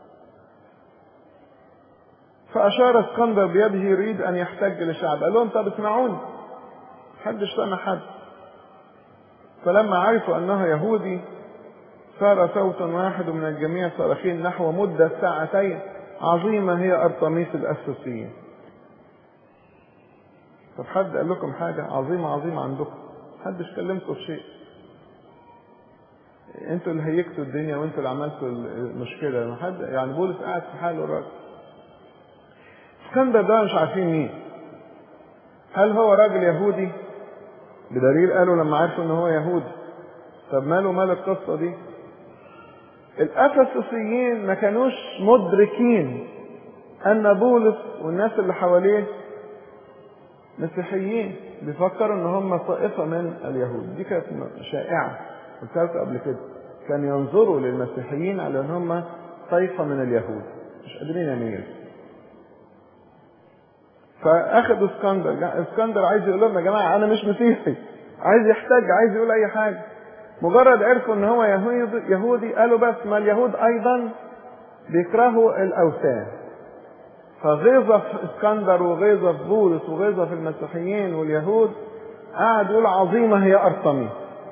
[SPEAKER 1] فأشار اسكندر بيده يريد أن يحتج للشعب قال لهم طب اسمعوني محدش سمع حد فلما عرفوا أنه يهودي صار صوت واحد من الجميع صارخين نحو مدة ساعتين عظيمة هي أرطميس الأساسيين طب حد قال لكم حاجة عظيمة عظيمة عندكم محدش كلمكم في شيء انتوا اللي هيكتوا الدنيا وانتوا اللي عملتوا المشكلة ما حد يعني بولس قاعد في حاله الراجل اسكندر ده مش عارفين مين هل هو راجل يهودي بدليل قالوا لما عرفوا ان هو يهودي طب ماله مال القصة دي الافسسيين ما كانوش مدركين ان بولس والناس اللي حواليه مسيحيين بيفكروا ان هم طائفة من اليهود دي كانت شائعة قلت لكم قبل كده كان ينظروا للمسيحيين على ان هم طائفة من اليهود مش قادرين يميزوا فاخدوا اسكندر اسكندر عايز يقول لهم يا جماعه انا مش مسيحي عايز يحتاج عايز يقول اي حاجه مجرد عرفوا ان هو يهودي, يهودي قالوا بس ما اليهود ايضا بيكرهوا الاوثان فغيظة في اسكندر وغيظة في بولس وغيظة في المسيحيين واليهود قعد يقول عظيمة هي أرطميس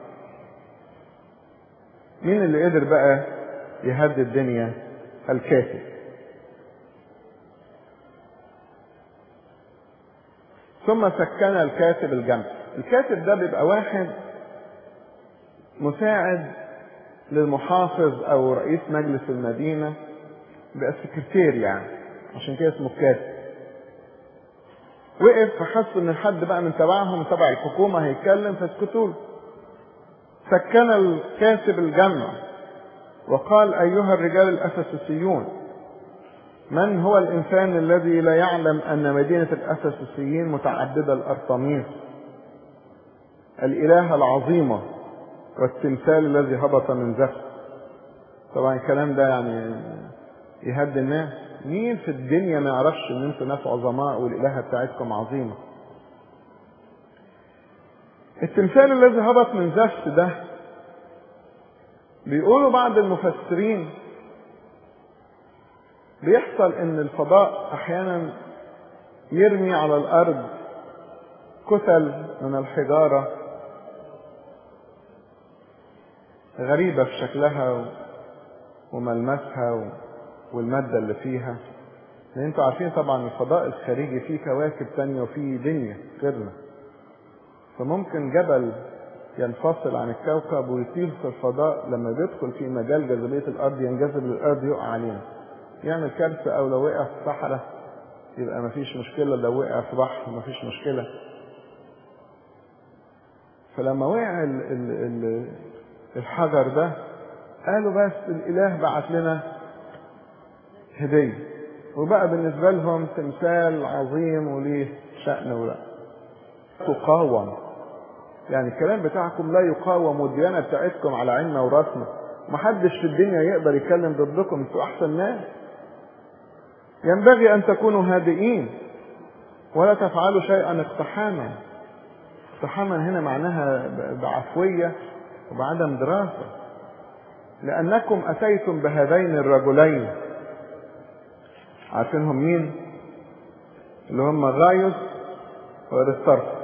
[SPEAKER 1] مين اللي قدر بقى يهدي الدنيا الكاتب ثم سكن الكاتب الجمع الكاتب ده بيبقى واحد مساعد للمحافظ او رئيس مجلس المدينة بيبقى سكرتير يعني عشان كده اسمه كاتب وقف فحس ان حد بقى من تبعهم تبع الحكومة هيتكلم فاسكتوا له سكن الكاتب الجمع وقال ايها الرجال الافسسيون من هو الإنسان الذي لا يعلم أن مدينة الأفسسيين متعددة الأرطميس الإله العظيمة والتمثال الذي هبط من زفت طبعا الكلام ده يعني يهدي الناس مين في الدنيا ما يعرفش ان انتوا ناس عظماء والإلهة بتاعتكم عظيمة التمثال الذي هبط من زفت ده بيقولوا بعض المفسرين بيحصل ان الفضاء احيانا يرمي على الارض كتل من الحجارة غريبة في شكلها وملمسها والمادة اللي فيها لان انتوا عارفين طبعا الفضاء الخارجي فيه كواكب تانية وفيه دنيا غيرنا فممكن جبل ينفصل عن الكوكب ويطير في الفضاء لما بيدخل في مجال جاذبية الأرض ينجذب للأرض يقع علينا يعمل كارثة أو لو وقع في صحراء يبقى مفيش مشكلة لو وقع في بحر مفيش مشكلة فلما وقع ال ال ال الحجر ده قالوا بس الإله بعت لنا هدية وبقى بالنسبة لهم تمثال عظيم وليه شأن ولا تقاوم يعني الكلام بتاعكم لا يقاوم والديانة بتاعتكم على عيننا وراسنا محدش في الدنيا يقدر يتكلم ضدكم انتوا احسن ناس ينبغي ان تكونوا هادئين ولا تفعلوا شيئا اقتحاما اقتحاما هنا معناها بعفوية وبعدم دراسة لأنكم أتيتم بهذين الرجلين عارفينهم مين؟ اللي هم غايوس وارسترخس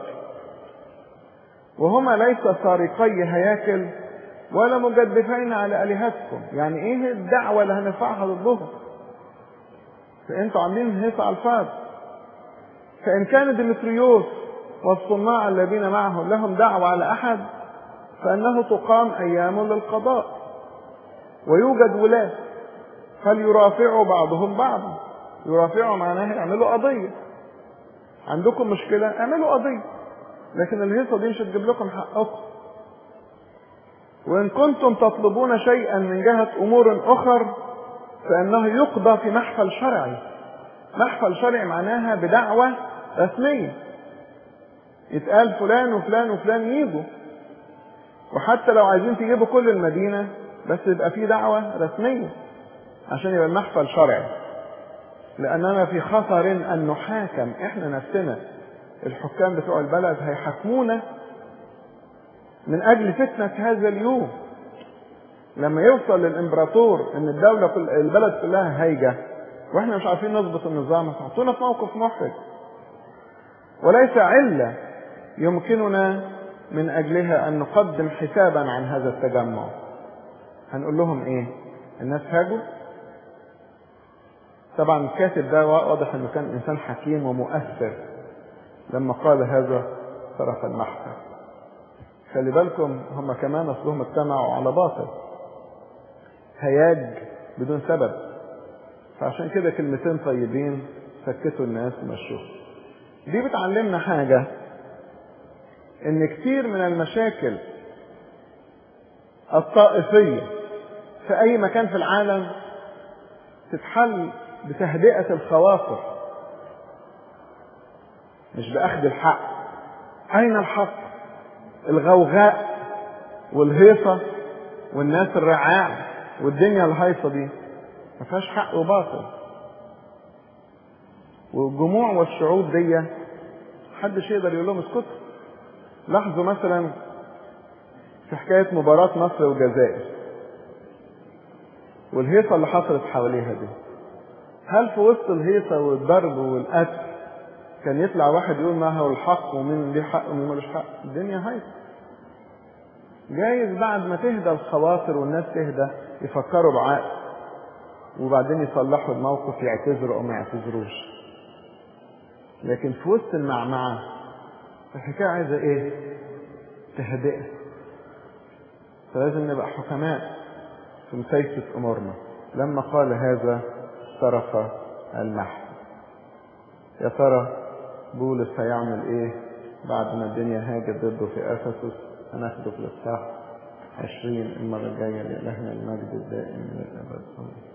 [SPEAKER 1] وهما ليس سارقي هياكل ولا مجدفين على آلهتكم يعني ايه الدعوة اللي هنرفعها ضدهم فانتوا عاملين هيص على الفاضي فإن كان ديمتريوس والصناع الذين معه لهم دعوة على أحد فإنه تقام أيام للقضاء ويوجد ولاة فليرافعوا بعضهم بعضا يرافعوا معناها يعملوا قضية عندكم مشكلة اعملوا قضية لكن الهيصة دي مش هتجيب لكم حقكم وإن كنتم تطلبون شيئا من جهة أمور أخر فإنه يقضى في محفل شرعي محفل شرعي معناها بدعوة رسمية يتقال فلان وفلان وفلان يجوا وحتى لو عايزين تجيبوا كل المدينة بس يبقى في دعوة رسمية عشان يبقى المحفل شرعي لأننا في خطر أن نحاكم إحنا نفسنا الحكام بتوع البلد هيحاكمونا من أجل فتنة هذا اليوم لما يوصل للإمبراطور إن الدولة كل البلد كلها هايجة وإحنا مش عارفين نظبط النظام هتحطونا في موقف محرج وليس علة يمكننا من أجلها أن نقدم حسابا عن هذا التجمع هنقول لهم إيه الناس هاجوا طبعا الكاتب ده واضح انه كان انسان حكيم ومؤثر لما قال هذا طرف المحفل خلي بالكم هم كمان اصلهم اجتمعوا على باطل هياج بدون سبب فعشان كده كلمتين طيبين سكتوا الناس ومشوهم دي بتعلمنا حاجة ان كتير من المشاكل الطائفية في اي مكان في العالم تتحل بتهدئة الخواطر مش بأخذ الحق أين الحق الغوغاء والهيصة والناس الرعاع والدنيا الهيصة دي ما فيهاش حق وباطل والجموع والشعوب دي محدش يقدر يقول لهم اسكتوا لاحظوا مثلا في حكاية مباراة مصر والجزائر والهيصة اللي حصلت حواليها دي هل في وسط الهيصة والضرب والقتل كان يطلع واحد يقول ما هو الحق ومين ليه حق ومين ملوش حق الدنيا هيصة جايز بعد ما تهدى الخواطر والناس تهدى يفكروا بعقل وبعدين يصلحوا الموقف يعتذروا او ما يعتذروش لكن في وسط المعمعة الحكاية عايزة ايه؟ تهدئة فلازم نبقى حكماء في مسيسة امورنا لما قال هذا صرف المحن يا ترى بولس هيعمل ايه بعد ما الدنيا هاجت ضده في افسس هناخده في الاصحاح 20 المره الجايه لالهنا المجد الدائم من الابد